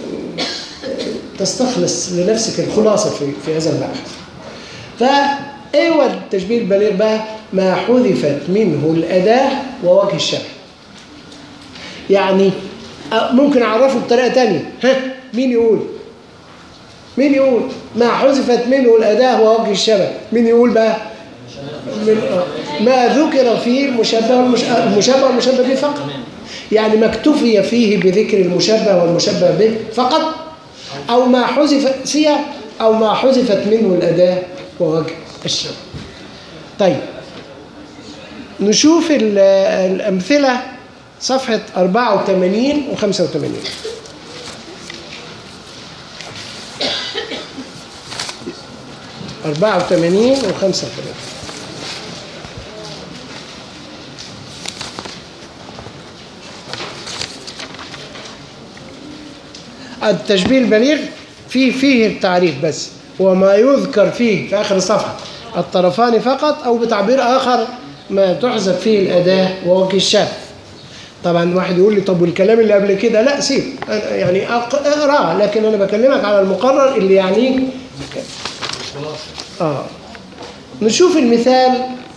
تستخلص لنفسك الخلاصة في, في هذا البحث فإيه هو التشبيه البليغ بقى ما حذفت منه الأداة ووجه الشبه يعني ممكن أعرفه بطريقة تانية ها مين يقول مين يقول ما حذفت منه الأداة ووجه الشبه مين يقول بقى من ما ذكر فيه المشبه والمشبه المشبه والمشبه به فقط يعني ما اكتفي فيه بذكر المشبه والمشبه به فقط أو ما حذف سيا أو ما حذفت منه الأداة ووجه الشبه طيب نشوف الأمثلة صفحة 84 و 85 84 و 85 التشبيه البليغ فيه فيه التعريف بس وما يذكر فيه في آخر الصفحة الطرفان فقط أو بتعبير آخر ما تحذف فيه الأداة ووجه الشاب طبعا واحد يقول لي طب والكلام اللي قبل كده لا سيب أنا يعني أق- اقراه لكن أنا بكلمك على المقرر اللي يعنيه آه نشوف المثال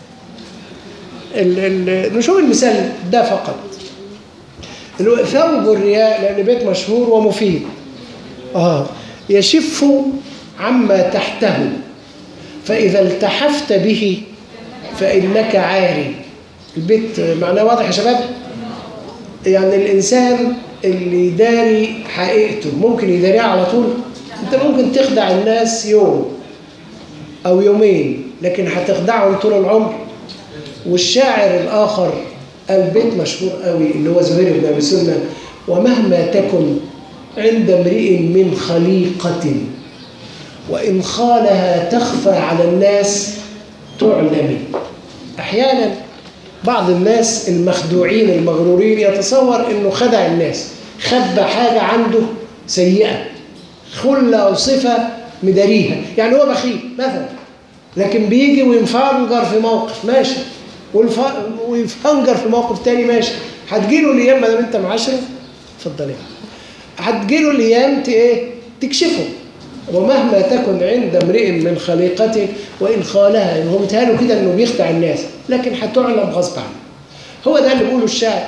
ال ال نشوف المثال ده فقط اللي هو ثوب الرياء لأن بيت مشهور ومفيد آه يشف عما تحته فإذا التحفت به فإنك عاري البيت معناه واضح يا شباب يعني الإنسان اللي يداري حقيقته ممكن يداريها على طول أنت ممكن تخدع الناس يوم أو يومين لكن هتخدعهم طول العمر والشاعر الآخر البيت مشهور قوي اللي هو زهير بن أبي سنة ومهما تكن عند امرئ من خليقة وإن خالها تخفى على الناس تعلم أحيانا بعض الناس المخدوعين المغرورين يتصور انه خدع الناس خبى حاجة عنده سيئة خلة أو صفة مداريها يعني هو بخيل مثلا لكن بيجي وينفجر في موقف ماشي والف- ويفنجر في موقف تاني ماشي هتجيله الايام ما دام انت معاشره اتفضل يا عم. هتجيله الايام ت- ايه تكشفه ومهما تكن عند امرئ من خليقته وان خالها ان هو متهيأله كده انه بيخدع الناس لكن هتعلم غصب عنه هو ده اللي بيقوله الشاعر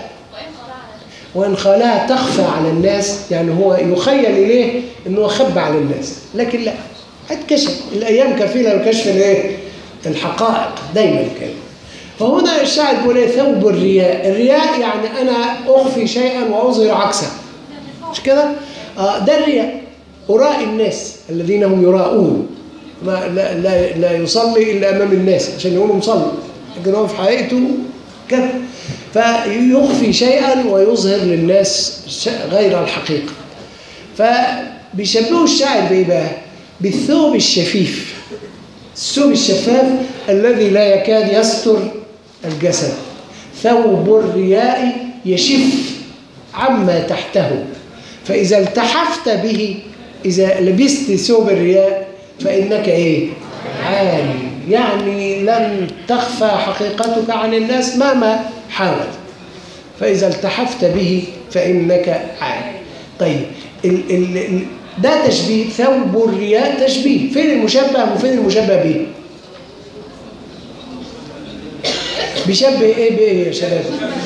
وإن خالها تخفى على الناس يعني هو يخيل إليه إنه خبى على الناس لكن لا هتكشف الأيام كفيلة لكشف الإيه؟ الحقائق دايما كده فهنا الشاعر بيقول إيه ثوب الرياء الرياء يعني أنا أخفي شيئا وأظهر عكسه مش كده؟ آه ده الرياء أراء الناس الذين هم يراءون ما لا, لا, لا يصلي إلا أمام الناس عشان يقولوا مصلي لكن هو في حقيقته كذا فيخفي شيئا ويظهر للناس ش- غير الحقيقة فبيشبهوا الشاعر بإيه بقى؟ بالثوب الشفيف الثوب الشفاف الذي لا يكاد يستر الجسد ثوب الرياء يشف عما تحته فإذا التحفت به إذا لبست ثوب الرياء فإنك إيه؟ عالي يعني لن تخفى حقيقتك عن الناس مهما حاول فإذا التحفت به فإنك عالي طيب ال ال ال ده تشبيه ثوب الرياء تشبيه فين المشبه وفين المشبه به بيشبه ايه بايه يا شباب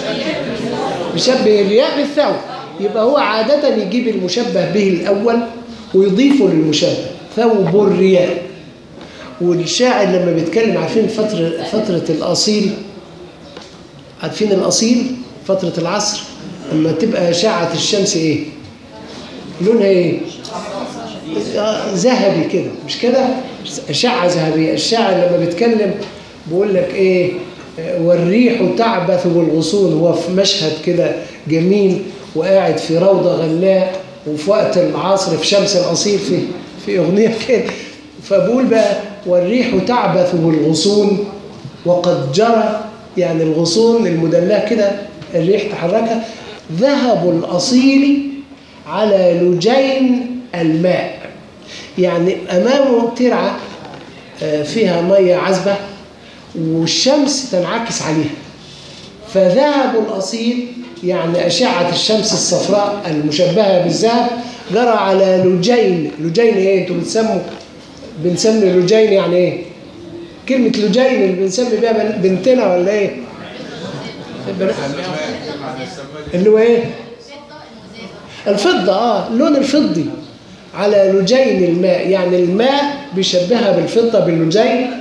بيشبه الرياء بالثوب يبقى هو عادة يجيب المشبه به الأول ويضيفه للمشبه ثوب الرياء والشاعر لما بيتكلم عارفين فترة فترة الأصيل عارفين الأصيل فترة العصر لما تبقى أشعة الشمس إيه؟ لونها إيه؟ آه، ذهبي كده مش كده؟ أشعة ذهبية الشاعر لما بيتكلم بيقول لك إيه؟ آه، والريح تعبث بالغصون هو في مشهد كده جميل وقاعد في روضة غلاء وفي وقت العصر في شمس الأصيل في في أغنية كده فبقول بقى والريح تعبث بالغصون وقد جرى يعني الغصون المدلاه كده الريح تحركها ذهب الأصيل على لجين الماء يعني أمامه ترعة آه، فيها مية عذبة والشمس تنعكس عليها فذهب الأصيل يعني أشعة الشمس الصفراء المشبهة بالذهب جرى على لجين لجين إيه أنتوا بتسموا بنسمي لجين يعني إيه كلمة لجين اللي بنسمي بيها بن- بنتنا ولا إيه اللي هو إيه الفضة اه اللون الفضي على لجين الماء يعني الماء بيشبهها بالفضة باللجين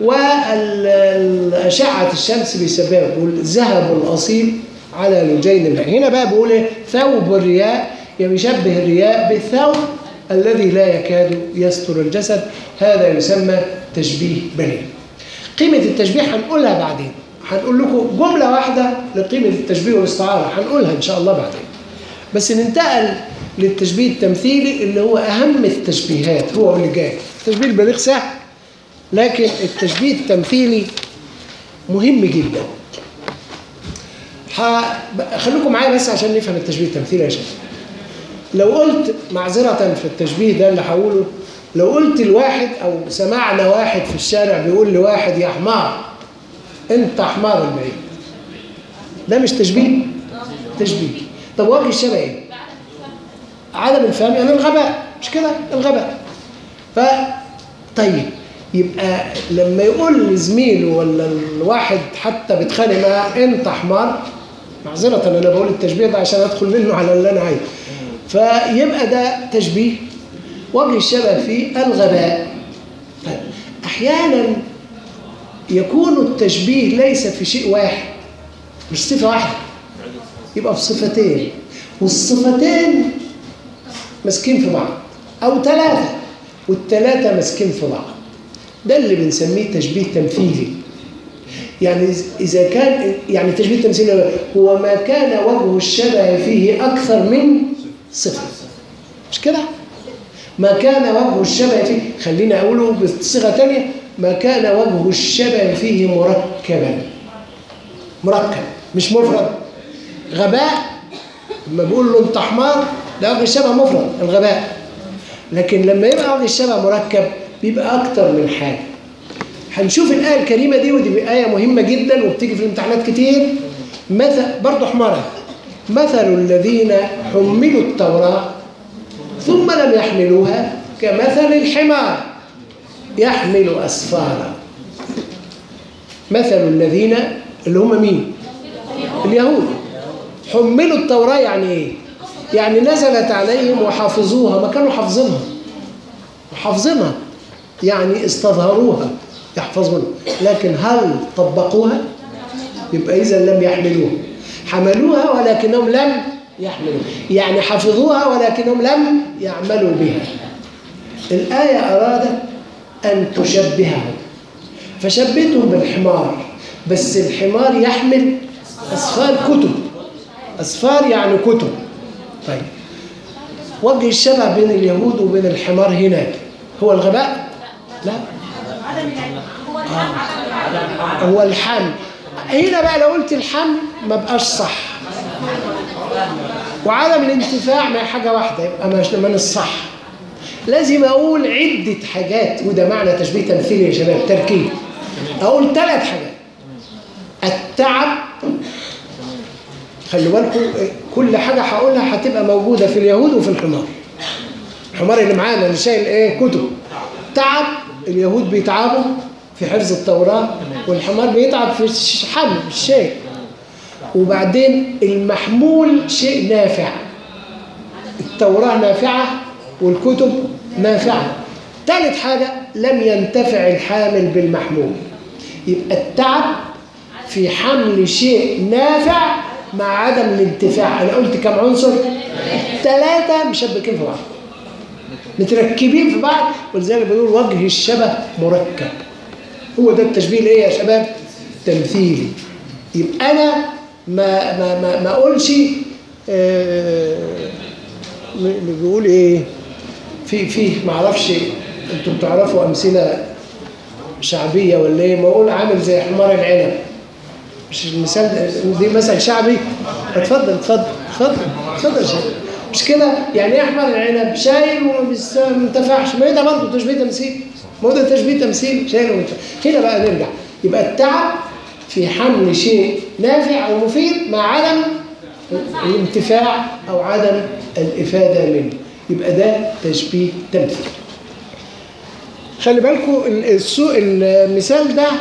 وأشعة الشمس بيشبهها بيقول ذهب الأصيل على لجين الماء هنا بقى بيقول ايه ثوب الرياء يعني يشبه الرياء بالثوب الذي لا يكاد يستر الجسد هذا يسمى تشبيه بليغ قيمة التشبيه هنقولها بعدين هنقول لكم جملة واحدة لقيمة التشبيه والاستعارة هنقولها إن شاء الله بعدين بس ننتقل للتشبيه التمثيلي اللي هو أهم التشبيهات هو اللي جاي التشبيه البليغ سهل لكن التشبيه التمثيلي مهم جدا ح- خليكم معايا بس عشان نفهم التشبيه التمثيلي يا شباب لو قلت معذرة في التشبيه ده اللي هقوله لو قلت لواحد أو سمعنا واحد في الشارع بيقول لواحد يا حمار أنت حمار البعيد ده مش تشبيه تشبيه طب وجه الشبه ايه عدم الفهم يعني الغباء مش كده الغباء ف طيب يبقى لما يقول لزميله ولا الواحد حتى بيتخانق معاه انت حمار معذرة انا بقول التشبيه ده عشان ادخل منه على اللي انا عايزه فيبقى ده تشبيه وجه الشبه فيه الغباء طيب احيانا يكون التشبيه ليس في شيء واحد مش صفة واحدة يبقى في صفتين والصفتين ماسكين في بعض أو ثلاثة والثلاثة ماسكين في بعض ده اللي بنسميه تشبيه تمثيلي يعني إذا كان يعني التشبيه التمثيلي هو ما كان وجه الشبه فيه أكثر من صفة مش كده؟ ما كان وجه الشبه فيه خلينا أقوله بصيغة تانية ما كان وجه الشبه فيه مركبا مركب مش مفرد غباء لما بقول له انت حمار ده وجه الشبه مفرد الغباء لكن لما يبقى وجه الشبه مركب بيبقى اكتر من حاجه هنشوف الايه الكريمه دي ودي ايه مهمه جدا وبتيجي في الامتحانات كتير مثل برضه حماره مثل الذين حملوا التوراه ثم لم يحملوها كمثل الحمار يحمل اسفارا مثل الذين اللي هم مين اليهود حملوا التوراة يعني ايه يعني نزلت عليهم وحافظوها ما كانوا حافظينها حافظينها يعني استظهروها يحفظونها لكن هل طبقوها يبقى إذا لم يحملوها حملوها ولكنهم لم يحملوها يعني حفظوها ولكنهم لم يعملوا بها الآية أرادت أن تشبههم فشبهتهم بالحمار بس الحمار يحمل أسفار كتب أسفار يعني كتب طيب وجه الشبه بين اليهود وبين الحمار هناك هو الغباء؟ لا هو الحمل هنا بقى لو قلت الحمل ما بقاش صح وعدم الانتفاع ما هي حاجة واحدة يبقى مش من الصح لازم أقول عدة حاجات وده معنى تشبيه تمثيلي يا شباب تركيب أقول ثلاث حاجات التعب خلي بالكم كل حاجة هقولها هتبقى موجودة في اليهود وفي الحمار الحمار اللي معانا اللي شايل ايه كتب تعب اليهود بيتعبوا في حفظ التوراة والحمار بيتعب في الحمل الشيء وبعدين المحمول شيء نافع التوراة نافعة والكتب نافعة ثالث حاجة لم ينتفع الحامل بالمحمول يبقى التعب في حمل شيء نافع مع عدم الانتفاع أنا قلت كم عنصر؟ ثلاثة مشبكين في بعض متركبين في بعض ولذلك بيقول وجه الشبه مركب هو ده التشبيه الايه يا شباب تمثيلي يبقى انا ما ما ما, ما اقولش آه، اللي بيقول ايه في في ما اعرفش انتوا بتعرفوا امثله شعبيه ولا ايه ما اقول عامل زي حمار العنب مش المثال ده- دي مثل شعبي اتفضل اتفضل اتفضل اتفضل يا شباب مش كده يعني ايه احمر العنب شايل وما بيس- ما انتفعش ما هي ده برضه تشبيه تمثيل ما هو ده تشبيه تمثيل شايل وما ينتفعش. هنا بقى نرجع يبقى التعب في حمل شيء نافع او مفيد مع عدم الانتفاع او عدم الافاده منه يبقى ده تشبيه تمثيل خلي بالكم ال- السوق المثال ده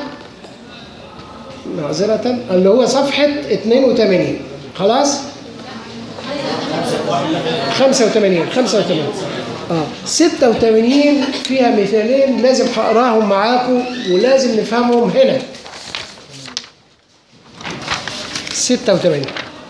معذرة اللي هو صفحة 82 خلاص 85 85 اه 86 فيها مثالين لازم هقراهم معاكم ولازم نفهمهم هنا 86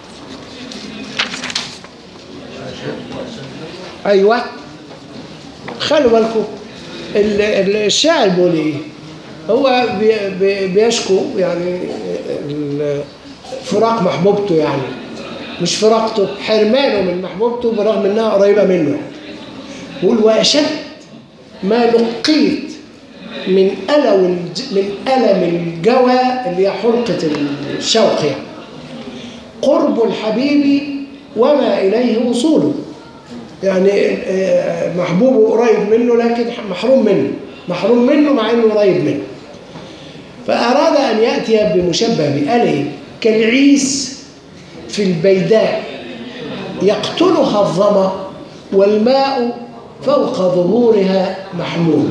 ايوه خلوا بالكم ال- ال- الشاعر بيقول ايه هو بي- بي- بيشكو يعني ال- فراق محبوبته يعني مش فراقته حرمانه من محبوبته برغم انها قريبه منه يعني بيقول واشد ما لقيت من ألم الج- من ألم الجوى اللي هي حلقة الشوق يعني قرب الحبيب وما إليه وصوله يعني آه، محبوبه قريب منه لكن محروم منه محروم منه مع انه قريب منه فأراد أن يأتي بمشبه بقال إيه؟ كالعيس في البيداء يقتلها الظما والماء فوق ظهورها محمول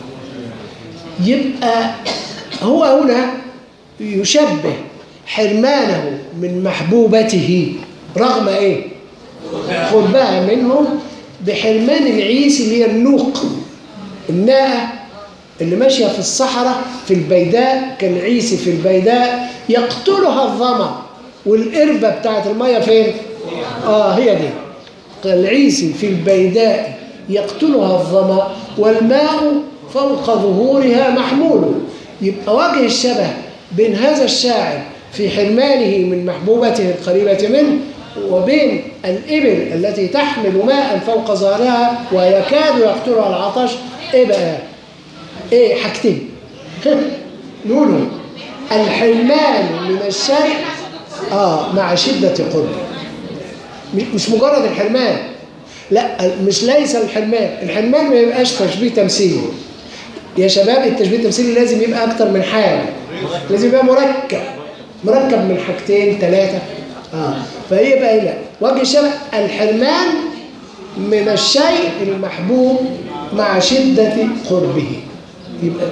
يبقى هو هنا يشبه حرمانه من محبوبته رغم ايه قربها منه بحرمان العيس اللي هي النوق الناقه اللي ماشيه في الصحراء في البيداء كالعيس في البيداء يقتلها الظما والقربه بتاعت الميه فين اه هي دي كالعيس في البيداء يقتلها الظما والماء فوق ظهورها محمول يبقى وجه الشبه بين هذا الشاعر في حرمانه من محبوبته القريبة منه وبين الإبل التي تحمل ماء فوق ظهرها ويكاد يقتلها العطش إيه بقى؟ إيه حاجتين نقولوا الحرمان من الشيء آه مع شدة قربه مش مجرد الحرمان لا مش ليس الحرمان الحرمان ما يبقاش تشبيه تمثيلي يا شباب التشبيه التمثيلي لازم يبقى اكتر من حاجه لازم يبقى مركب مركب من حاجتين ثلاثه اه فيبقى لا وجه الشبه الحرمان من الشيء المحبوب مع شده قربه يبقى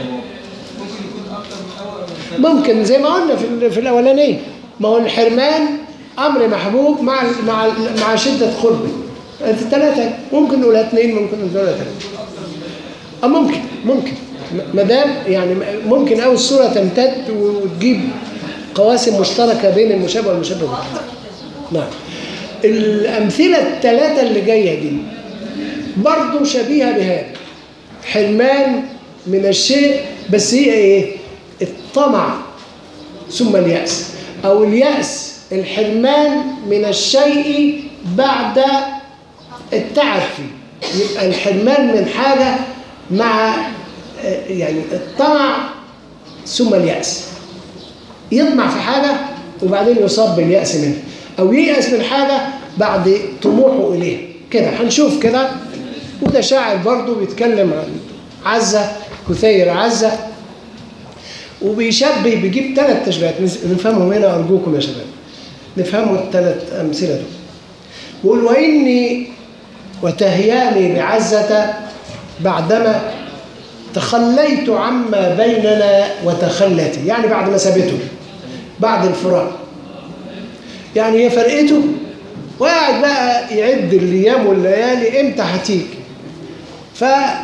ممكن زي ما قلنا في ال- في الاولانيه ما هو الحرمان امر محبوب مع ال- مع ال- مع شده قربه الثلاثه ممكن نقولها اثنين ممكن نقولها ثلاثه اه ممكن ممكن ما دام يعني ممكن قوي الصوره تمتد وتجيب قواسم مشتركه بين المشابه والمشابه به نعم الامثله الثلاثه اللي جايه دي برضه شبيهه بهذا حرمان من الشيء بس هي ايه الطمع ثم اليأس أو اليأس الحرمان من الشيء بعد التعب فيه يبقى الحرمان من حاجة مع آه، يعني الطمع ثم اليأس يطمع في حاجة وبعدين يصاب باليأس منها أو ييأس من حاجة بعد طموحه إليها كده هنشوف كده وده شاعر برضه بيتكلم عن عزة كثير عزة وبيشبه بيجيب ثلاث تشبيهات نس- نفهمهم هنا أرجوكم يا شباب نفهموا الثلاث أمثلة دول بيقول وإني وتهياني بعزة بعدما تخليت عما بيننا وتخلت يعني بعد ما سابته بعد الفراق يعني هي فرقته وقاعد بقى يعد الايام والليالي امتى هتيجي ف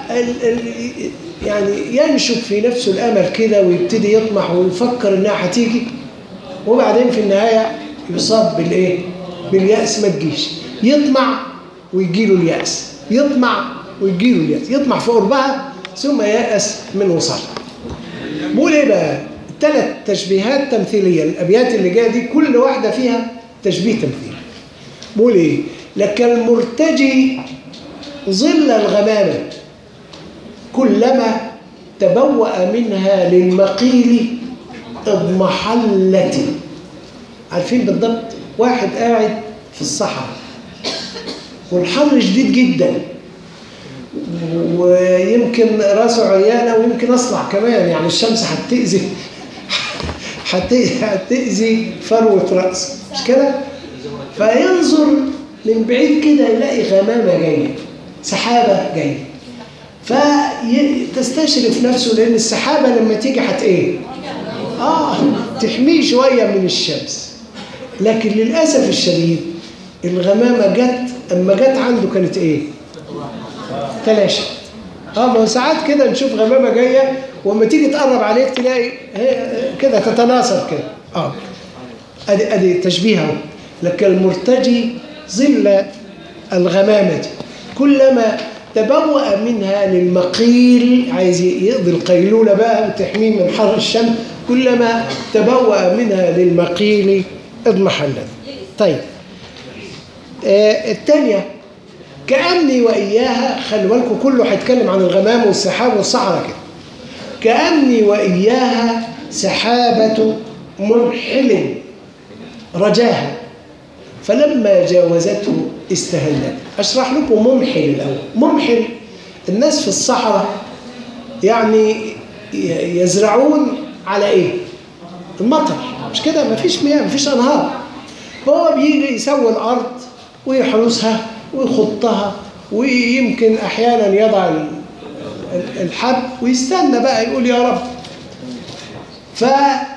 يعني ينشب في نفسه الامل كده ويبتدي يطمح ويفكر انها هتيجي وبعدين في النهايه يصاب بالايه؟ باليأس ما تجيش يطمع ويجيله اليأس يطمع ويجيله اليأس يطمع في قربها ثم يأس من وصالها بقول ايه بقى ثلاث تشبيهات تمثيليه الابيات اللي جايه دي كل واحده فيها تشبيه تمثيلي بقول ايه لك المرتجي ظل الغمامه كلما تبوأ منها للمقيل اضمحلت عارفين بالضبط واحد قاعد في الصحراء والحر شديد جدا ويمكن راسه عيانه ويمكن اصلع كمان يعني الشمس هتأذي هت- هتأذي فروة رأسه مش كده؟ فينظر من بعيد كده يلاقي غمامة جاية سحابة جاية فتستشرف نفسه لأن السحابة لما تيجي هت إيه؟ آه تحميه شوية من الشمس لكن للأسف الشديد الغمامة جت أما جت عنده كانت إيه؟ تلاشت اه ما هو ساعات كده نشوف غمامه جايه واما تيجي تقرب عليك تلاقي هي كده تتناثر كده اه ادي ادي تشبيه اهو لك المرتجي ظل الغمامه كلما تبوأ منها للمقيل عايز يقضي القيلوله بقى وتحميه من حر الشمس كلما تبوأ منها للمقيل اضمحلت طيب آه الثانيه كأني وإياها خلي بالكم كله هيتكلم عن الغمام والسحاب والصحراء كده كأني وإياها سحابة منحل رجاها فلما جاوزته استهلت أشرح لكم ممحل الأول ممحل الناس في الصحراء يعني ي- يزرعون على إيه؟ المطر مش كده مفيش مياه مفيش أنهار هو بيجي يسوي الأرض ويحرسها ويخطها ويمكن أحيانا يضع ال- ال- الحب ويستنى بقى يقول يا رب ف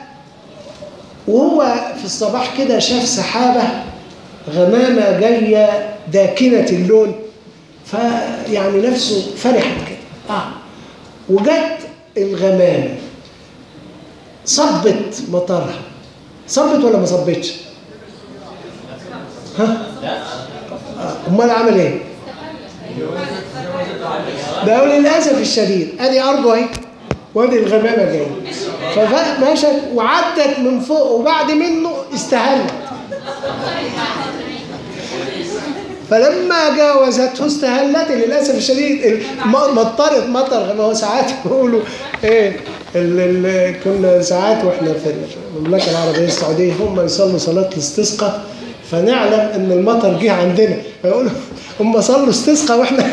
وهو في الصباح كده شاف سحابة غمامة جاية داكنة اللون فيعني نفسه فرحت كده آه وجت الغمامة صبت مطرها صبت ولا ما صبتش؟ ها؟ آه، امال عمل ايه؟ ده للاسف الشديد ادي ارضه اهي وادي الغمامه جايه فمشت وعدت من فوق وبعد منه استهلت فلما جاوزته استهلت للاسف الشديد الم- مطرت مطر ما هو ساعات يقولوا ايه ال ال كنا ساعات واحنا في المملكه العربيه السعوديه هم يصلوا صلاه الاستسقاء فنعلم ان المطر جه عندنا فيقولوا هم صلوا استسقاء واحنا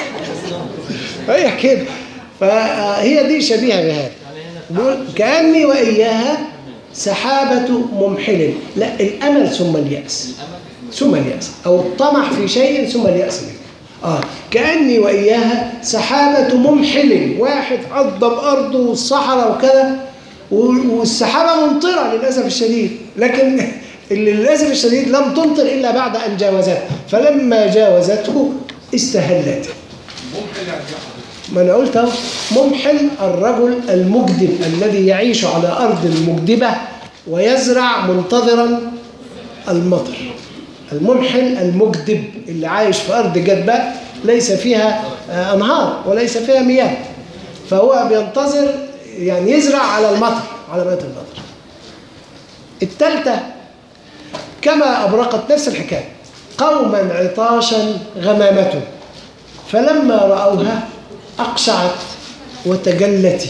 هي كده فهي دي شبيهه بهذا بيقول كاني واياها سحابه ممحل لا الامل ثم الياس ثم الياس او الطمع في شيء ثم الياس منه اه كاني واياها سحابه ممحل واحد عضب ارضه والصحراء وكذا و- والسحابه ممطره للاسف الشديد لكن اللي للاسف الشديد لم تمطر الا بعد ان جاوزته فلما جاوزته استهلت ما انا قلت اهو ممحل الرجل المجدب الذي يعيش على ارض مجدبه ويزرع منتظرا المطر الممحل المجدب اللي عايش في ارض جدبه ليس فيها آه، انهار وليس فيها مياه فهو بينتظر يعني يزرع على المطر على ماء المطر الثالثه كما ابرقت نفس الحكايه قوما عطاشا غمامه فلما رأوها أقشعت وتجلت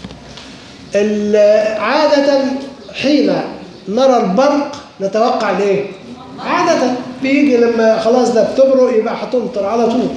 ال- عادة حين نرى البرق نتوقع ليه؟ عادة بيجي لما خلاص ده بتبرق يبقى هتمطر على طول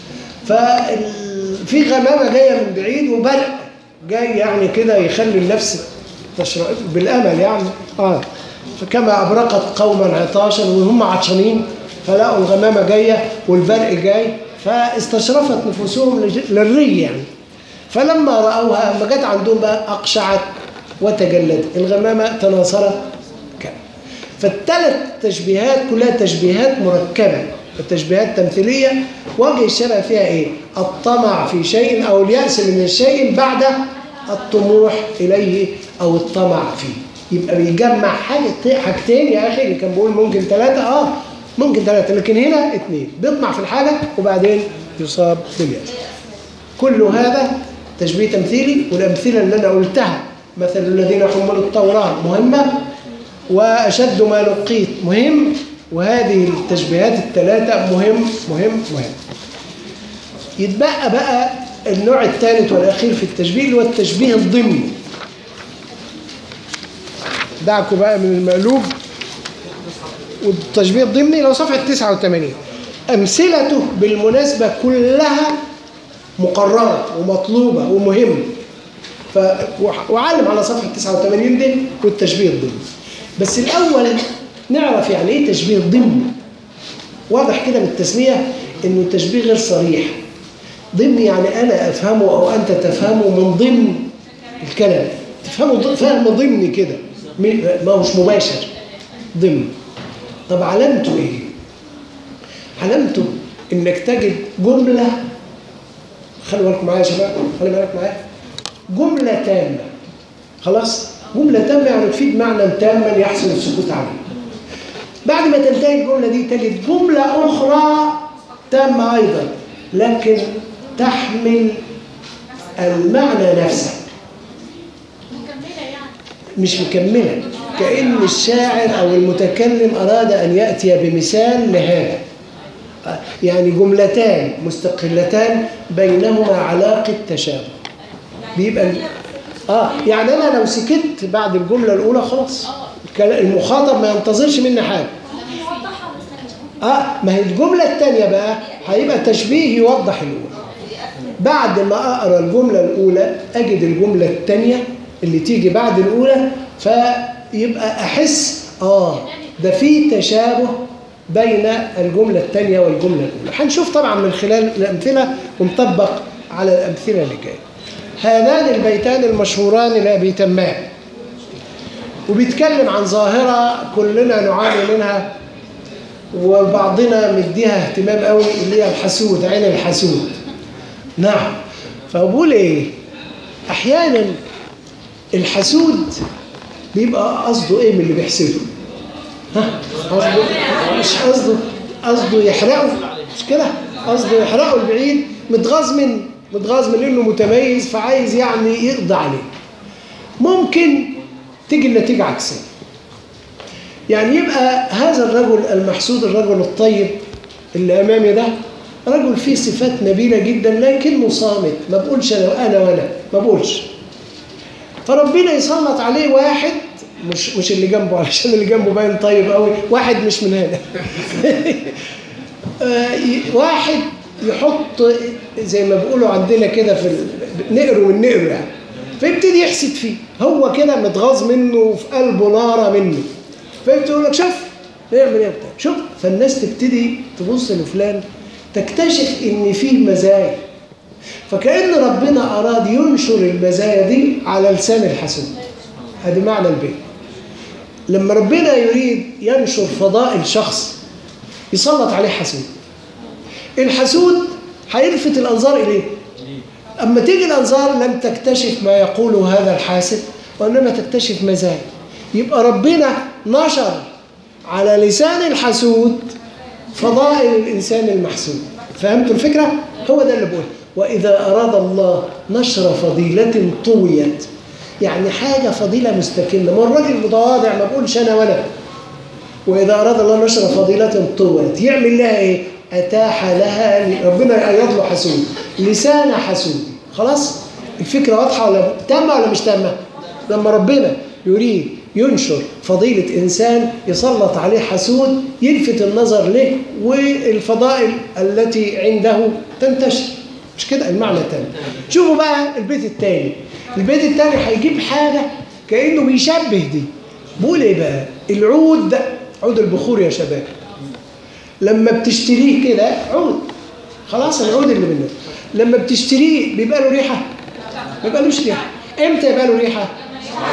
ففي غمامة جاية من بعيد وبرق جاي يعني كده يخلي النفس تشرق بالأمل يعني آه فكما أبرقت قوما عطاشا وهم عطشانين فلقوا الغمامة جاية والبرق جاي فاستشرفت نفوسهم لج- للري يعني فلما رأوها أما جت عندهم بقى أقشعت وتجلدت الغمامة تناثرت كده فالثلاث تشبيهات كلها تشبيهات مركبة التشبيهات تمثيلية وجه الشبه فيها إيه؟ الطمع في شيء أو اليأس من الشيء بعد الطموح إليه أو الطمع فيه يبقى بيجمع حاجة حاجتين يا أخي اللي كان بيقول ممكن ثلاثة آه ممكن ثلاثة لكن هنا اثنين بيطمع في الحاجة وبعدين يصاب باليأس كل هذا تشبيه تمثيلي والأمثلة اللي أنا قلتها مثل الذين حملوا التوراة مهمة وأشد ما لقيت مهم وهذه التشبيهات الثلاثة مهم مهم مهم يتبقى بقى النوع الثالث والأخير في التشبيه اللي هو التشبيه الضمني دعكوا بقى من المقلوب والتشبيه الضمني لو صفحة 89 أمثلته بالمناسبة كلها مقررة ومطلوبة ومهمة ف... وح- وعلم على صفحة 89 دي والتشبيه الضمني بس الأول نعرف يعني إيه تشبيه ضمني واضح كده من التسمية إنه التشبيه غير صريح ضمني يعني أنا أفهمه أو أنت تفهمه من ضمن الكلام تفهمه ض- فهم ضمني كده م- ما هوش مباشر ضمن طب علامته إيه؟ علامته إنك تجد جملة خلوا بالكم معايا يا شباب خلي بالك معايا جملة تامة خلاص جملة تامة يعني تفيد معنى تاما يحصل السكوت عليه بعد ما تنتهي الجملة دي تجد جملة أخرى تامة أيضا لكن تحمل المعنى نفسه مكملة يعني مش مكملة كأن الشاعر أو المتكلم أراد أن يأتي بمثال لهذا يعني جملتان مستقلتان بينهما علاقة تشابه بيبقى اه يعني انا لو سكت بعد الجمله الاولى خلاص الكلا- المخاطب ما ينتظرش مني حاجه نوضحها بس اه ما هي الجمله الثانيه بقى هيبقى تشبيه يوضح الاولى بعد ما اقرا الجمله الاولى اجد الجمله الثانيه اللي تيجي بعد الاولى فيبقى احس اه ده في تشابه بين الجمله الثانيه والجمله الاولى هنشوف طبعا من خلال الامثله ونطبق على الامثله اللي جايه هذان البيتان المشهوران لابي تمام وبيتكلم عن ظاهره كلنا نعاني منها وبعضنا مديها اهتمام قوي اللي هي الحسود عين الحسود نعم فبقول ايه احيانا الحسود بيبقى قصده ايه من اللي بيحسده ها قصده مش قصده قصده يحرقه مش كده قصده يحرقه البعيد متغاظ من متغاظ من انه متميز فعايز يعني يقضي عليه ممكن تيجي النتيجه عكسيه يعني يبقى هذا الرجل المحسود الرجل الطيب اللي امامي ده رجل فيه صفات نبيله جدا لكنه صامت ما بقولش انا انا وانا ما بقولش فربنا يسلط عليه واحد مش مش اللي جنبه علشان اللي جنبه باين طيب قوي واحد مش من هنا آه، ي- واحد يحط زي ما بيقولوا عندنا كده في ال- نقره من نقره يعني فيبتدي يحسد فيه هو كده متغاظ منه وفي قلبه ناره منه فيبتدي يقول لك شوف نعمل ايه وبتاع شوف فالناس تبتدي تبص لفلان تكتشف ان فيه مزايا فكأن ربنا أراد ينشر المزايا دي على لسان الحسود هذا معنى البيت لما ربنا يريد ينشر فضائل شخص يسلط عليه حسود الحسود هيلفت الأنظار إليه أما تيجي الأنظار لن تكتشف ما يقوله هذا الحاسد وإنما تكتشف مزايا يبقى ربنا نشر على لسان الحسود فضائل الإنسان المحسود فهمتوا الفكرة؟ هو ده اللي بقوله وإذا أراد الله نشر فضيلة طويت يعني حاجة فضيلة مستكنة ما الراجل متواضع ما بقولش أنا ولا وإذا أراد الله نشر فضيلة طوت يعمل لها إيه؟ أتاح لها أن ربنا يقيض له حسود لسان حسود خلاص الفكرة واضحة ولا تامة ولا مش تامة لما ربنا يريد ينشر فضيلة إنسان يسلط عليه حسود يلفت النظر له والفضائل التي عنده تنتشر مش كده المعنى الثاني شوفوا بقى البيت الثاني البيت الثاني هيجيب حاجة كأنه بيشبه دي بقول ايه بقى العود ده عود البخور يا شباب لما بتشتريه كده عود خلاص العود اللي منه لما بتشتريه بيبقى له ريحه ما بيبقالوش ريحه امتى يبقى له ريحه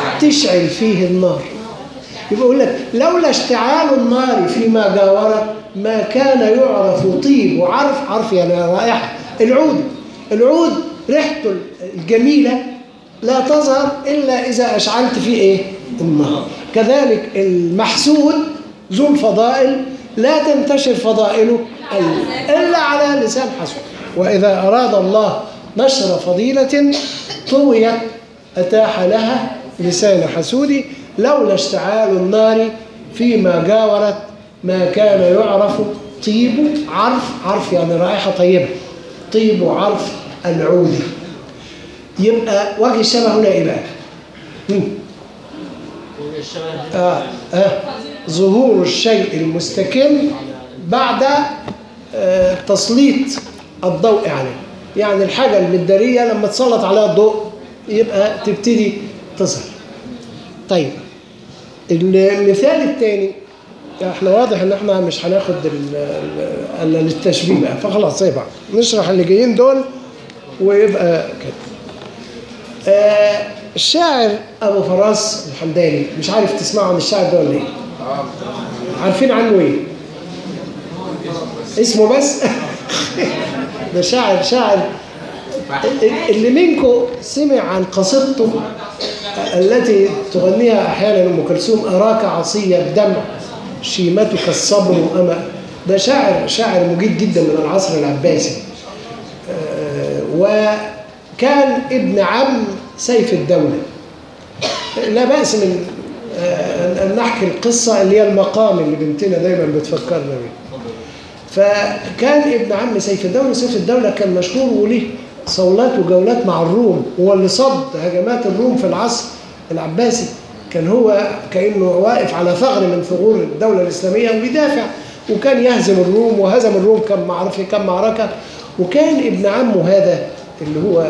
تشعل فيه النار يبقى يقول لك لولا اشتعال النار فيما جاورت ما كان يعرف طيب وعرف عرف يعني رائحة العود العود ريحته الجميلة لا تظهر إلا إذا أشعلت فيه إيه؟ النار كذلك المحسود ذو الفضائل لا تنتشر فضائله إلا على لسان حسود وإذا أراد الله نشر فضيلة طويت أتاح لها لسان حسود لولا اشتعال النار فيما جاورت ما كان يعرف طيب عرف عرف يعني رائحة طيبة طيب عرف العود يبقى وجه الشبه هنا إيه بقى؟ هم. الشبه آه آه ظهور الشيء المستكن بعد آه تسليط الضوء عليه يعني الحاجة المدارية لما تسلط عليها الضوء يبقى تبتدي تظهر طيب المثال الثاني احنا واضح ان احنا مش هناخد ال- ال- الا للتشبيه بقى فخلاص زي بعض نشرح اللي جايين دول ويبقى كده آه الشاعر ابو فراس الحمداني مش عارف تسمعوا عن الشاعر ده ولا ايه عارفين عنه ايه اسمه بس ده شاعر شاعر اللي منكم سمع عن قصيدته التي تغنيها احيانا ام كلثوم اراك عصيه الدمع شيمتك الصبر أما ده شاعر شاعر مجيد جدا من العصر العباسي آه، وكان ابن عم سيف الدولة لا بأس من آه، أن نحكي القصة اللي هي المقام اللي بنتنا دايما بتفكرنا بيه فكان ابن عم سيف الدولة سيف الدولة كان مشهور وليه صولات وجولات مع الروم هو اللي صد هجمات الروم في العصر العباسي كان هو كأنه واقف على ثغر من ثغور الدولة الإسلامية وبيدافع وكان يهزم الروم وهزم الروم كم معرفة كم معركة وكان ابن عمه هذا اللي هو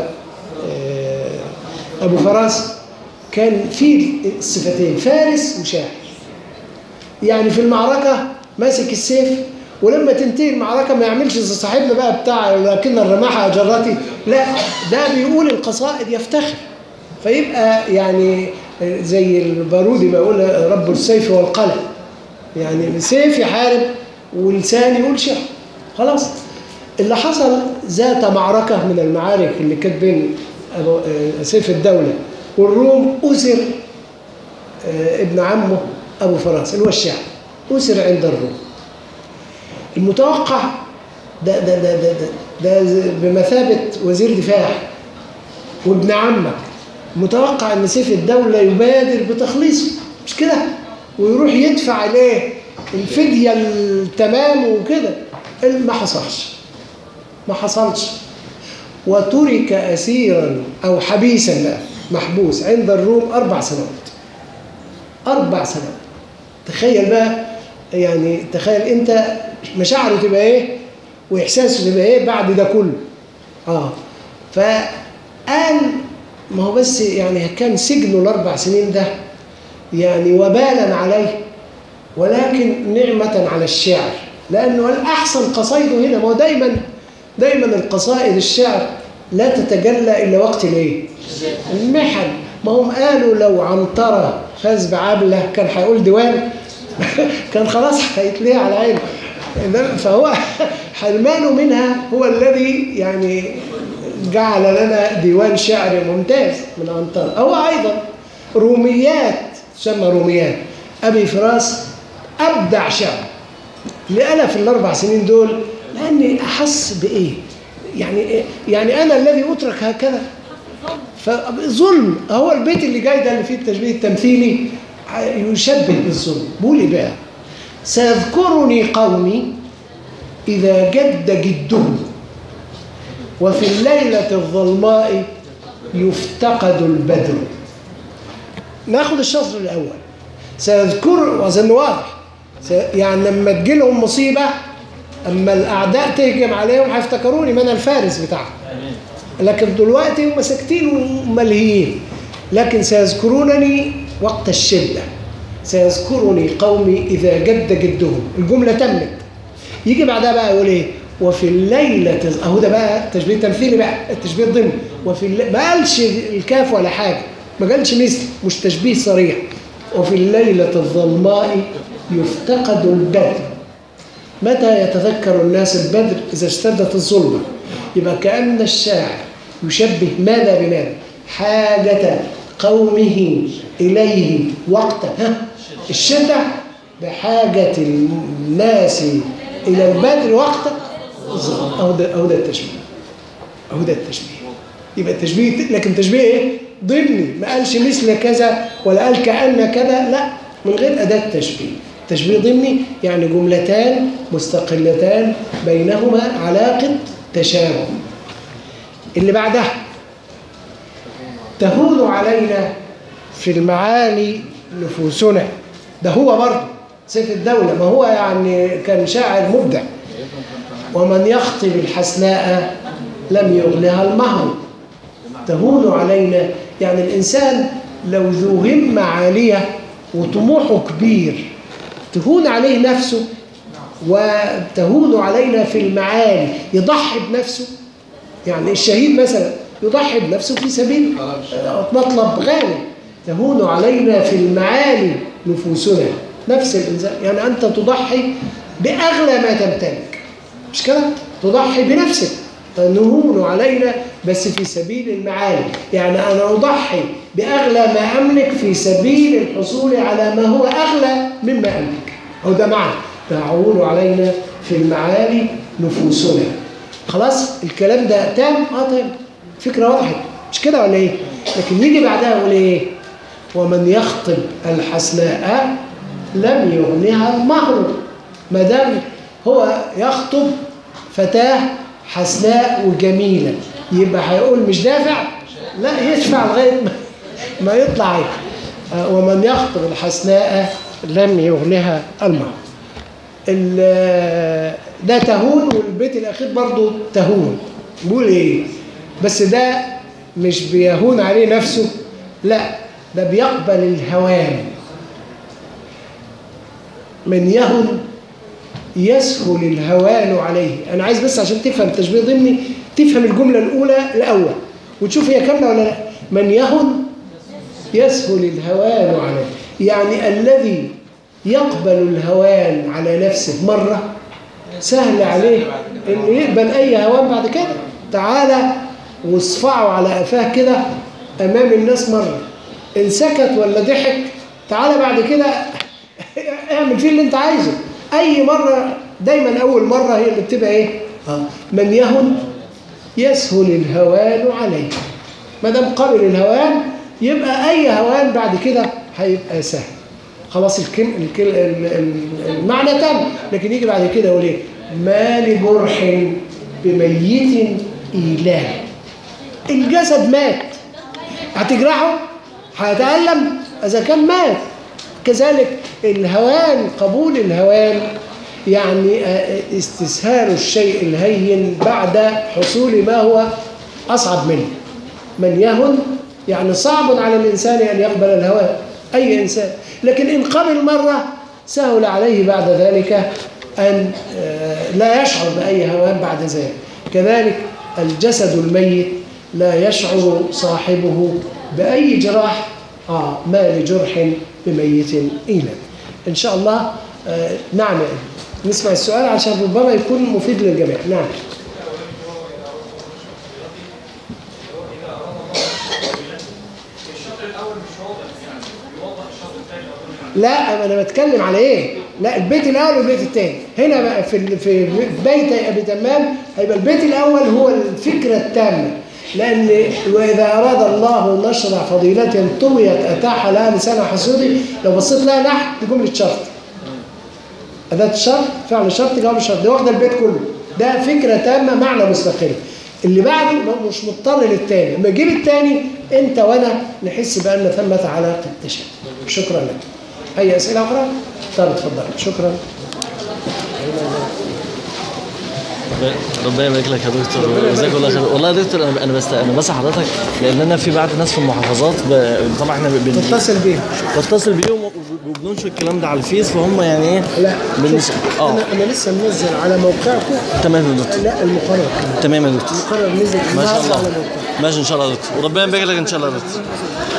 آه، أبو فراس كان فيه الصفتين فارس وشاعر يعني في المعركة ماسك السيف ولما تنتهي المعركة ما يعملش زي صاحبنا بقى بتاع لكن الرماحة أجرتي لا ده بيقول القصائد يفتخر فيبقى يعني زي البارودي ما يقول رب السيف والقلم يعني السيف يحارب ولسان يقول شعر خلاص اللي حصل ذات معركة من المعارك اللي كانت بين أبو- آه، سيف الدولة والروم أسر آه، ابن عمه أبو فراس اللي هو الشاعر أسر عند الروم المتوقع ده ده ده ده, ده, ده بمثابة وزير دفاع وابن عمك متوقع ان سيف الدولة يبادر بتخليصه مش كده ويروح يدفع عليه الفدية التمام وكده ما حصلش ما حصلش وترك أسيرا أو حبيسا بقى محبوس عند الروم أربع سنوات أربع سنوات تخيل بقى يعني تخيل أنت مشاعره تبقى إيه وإحساسه تبقى إيه بعد ده كله آه فقال ما هو بس يعني كان سجنه الأربع سنين ده يعني وبالا عليه ولكن نعمة على الشعر لأنه الأحسن قصيده هنا ما هو دايما دايما القصائد الشعر لا تتجلى إلا وقت الإيه؟ المحن ما هم قالوا لو عنترة فاز بعبلة كان هيقول ديوان كان خلاص هيتليه على عينه إنما- فهو حرمانه منها هو الذي يعني جعل لنا ديوان شعر ممتاز من عنترة هو أيضا روميات تسمى روميات أبي فراس أبدع شعر ليه أنا في الأربع سنين دول لأني أحس بإيه يعني إيه؟ يعني أنا الذي أترك هكذا فظلم هو البيت اللي جاي ده اللي فيه التشبيه التمثيلي يشبه بالظلم بيقول إيه بقى سيذكرني قومي إذا جد جدهم وفي الليلة الظلماء يفتقد البدر ناخد الشطر الأول سيذكر وأظن واضح س- يعني لما تجيلهم مصيبة أما الأعداء تهجم عليهم هيفتكروني من الفارس بتاعهم لكن دلوقتي هم ساكتين وملهيين لكن سيذكرونني وقت الشدة سيذكرني قومي إذا جد جدهم الجملة تمت يجي بعدها بقى يقول إيه وفي الليلة أهو ده بقى تشبيه تمثيلي بقى التشبيه الضمني وفي الليل ما قالش الكاف ولا حاجة ما قالش مثل مش تشبيه صريح وفي الليلة الظلماء يفتقد البدر متى يتذكر الناس البدر إذا اشتدت الظلمة يبقى كأن الشاعر يشبه ماذا بماذا حاجة قومه إليه وقت ها الشتاء بحاجة الناس إلى البدر وقت الظلمة أهو ده, أهو ده التشبيه أهو ده التشبيه يبقى التشبيه لكن تشبيه إيه؟ ضمني ما قالش مثل كذا ولا قال كأن كذا لا من غير أداة تشبيه تشبيه ضمني يعني جملتان مستقلتان بينهما علاقة تشابه اللي بعدها تهون علينا في المعالي نفوسنا ده هو برضه سيف الدولة ما هو يعني كان شاعر مبدع ومن يخطب الحسناء لم يغنها المهر تهون علينا يعني الإنسان لو ذو همة عالية وطموحه كبير تهون عليه نفسه وتهون علينا في المعالي يضحي بنفسه يعني الشهيد مثلا يضحي بنفسه في سبيل مطلب غالي تهون علينا في المعالي نفوسنا نفس الإنسان يعني أنت تضحي بأغلى ما تمتلك مش كده؟ تضحي بنفسك تنهون علينا بس في سبيل المعالي يعني أنا أضحي بأغلى ما أملك في سبيل الحصول على ما هو أغلى مما أملك أو ده معنى تعول علينا في المعالي نفوسنا خلاص الكلام ده تام اه تام فكرة وضحت مش كده ولا ايه لكن يجي بعدها يقول ايه ومن يخطب الحسناء لم يغنها المهر ما دام هو يخطب فتاة حسناء وجميلة يبقى هيقول مش دافع لا يدفع لغاية ما, ما يطلع عيب آه، ومن يخطب الحسناء لم يغنها المهر ال- ده تهون والبيت الأخير برضو تهون بيقول إيه بس ده مش بيهون عليه نفسه لا ده بيقبل الهوان من يهن يسهل الهوان عليه أنا عايز بس عشان تفهم تشبيه ضمني تفهم الجملة الأولى الأول وتشوف هي كاملة ولا لا من يهن يسهل الهوان عليه يعني الذي يقبل الهوان على نفسه مرة سهل عليه انه يقبل اي هوان بعد كده تعالى واصفعه على قفاه كده امام الناس مرة ان سكت ولا ضحك تعالى بعد كده اعمل فيه اللي انت عايزه اي مرة دايما اول مرة هي اللي بتبقى ايه آه. من يهن يسهل الهوان عليه ما دام قبل الهوان يبقى اي هوان بعد كده هيبقى سهل خلاص الكلم الكل ال- ال- المعنى تم لكن يجي بعد كده يقول ايه ما لجرح بميت ايلام الجسد مات هتجرحه هيتألم اذا كان مات كذلك الهوان قبول الهوان يعني آه، استسهال الشيء الهين بعد حصول ما هو اصعب منه من يهن يعني صعب على الإنسان أن يقبل الهوى أي إنسان لكن إن قبل مرة سهل عليه بعد ذلك أن آه، لا يشعر بأي هوان بعد ذلك كذلك الجسد الميت لا يشعر صاحبه بأي جراح آه ما لجرح بميت إيلا إن شاء الله آه، نعم يا ابني. نسمع السؤال عشان ربما يكون مفيد للجميع نعم لا انا بتكلم على ايه لا البيت الاول والبيت الثاني هنا بقى في ال- في بيت ابي تمام هيبقى البيت الاول هو الفكره التامه لان واذا اراد الله نشر فضيله طويت اتاح لها لسان حسودي لو بصيت لها نحت دي جمله شرط أداة الشرط فعل شرط جواب الشرط دي واخدة البيت كله ده فكرة تامة معنى مستقل اللي بعده ما- مش مضطر للتاني لما تجيب التاني انت وانا نحس بان ثمة علاقة تشابه شكرا لك اي اسئلة اخرى؟ طب اتفضل شكرا ربنا يبارك لك يا دكتور جزاك الله خير والله يا دكتور انا انا بس انا بس حضرتك لان انا في بعض الناس في المحافظات ب... طبعا احنا بن... تتصل بيه بتصل بيهم وبننشر الكلام ده على الفيس فهم يعني ايه لا بالنس... شوف، اه انا انا لسه منزل على موقعكم تمام يا دكتور لا المقرر كمان. تمام يا دكتور المقرر نزل ما شاء النهارده على الله موقعكم ماشي ان شاء الله يا دكتور وربنا يبارك لك ان شاء الله يا دكتور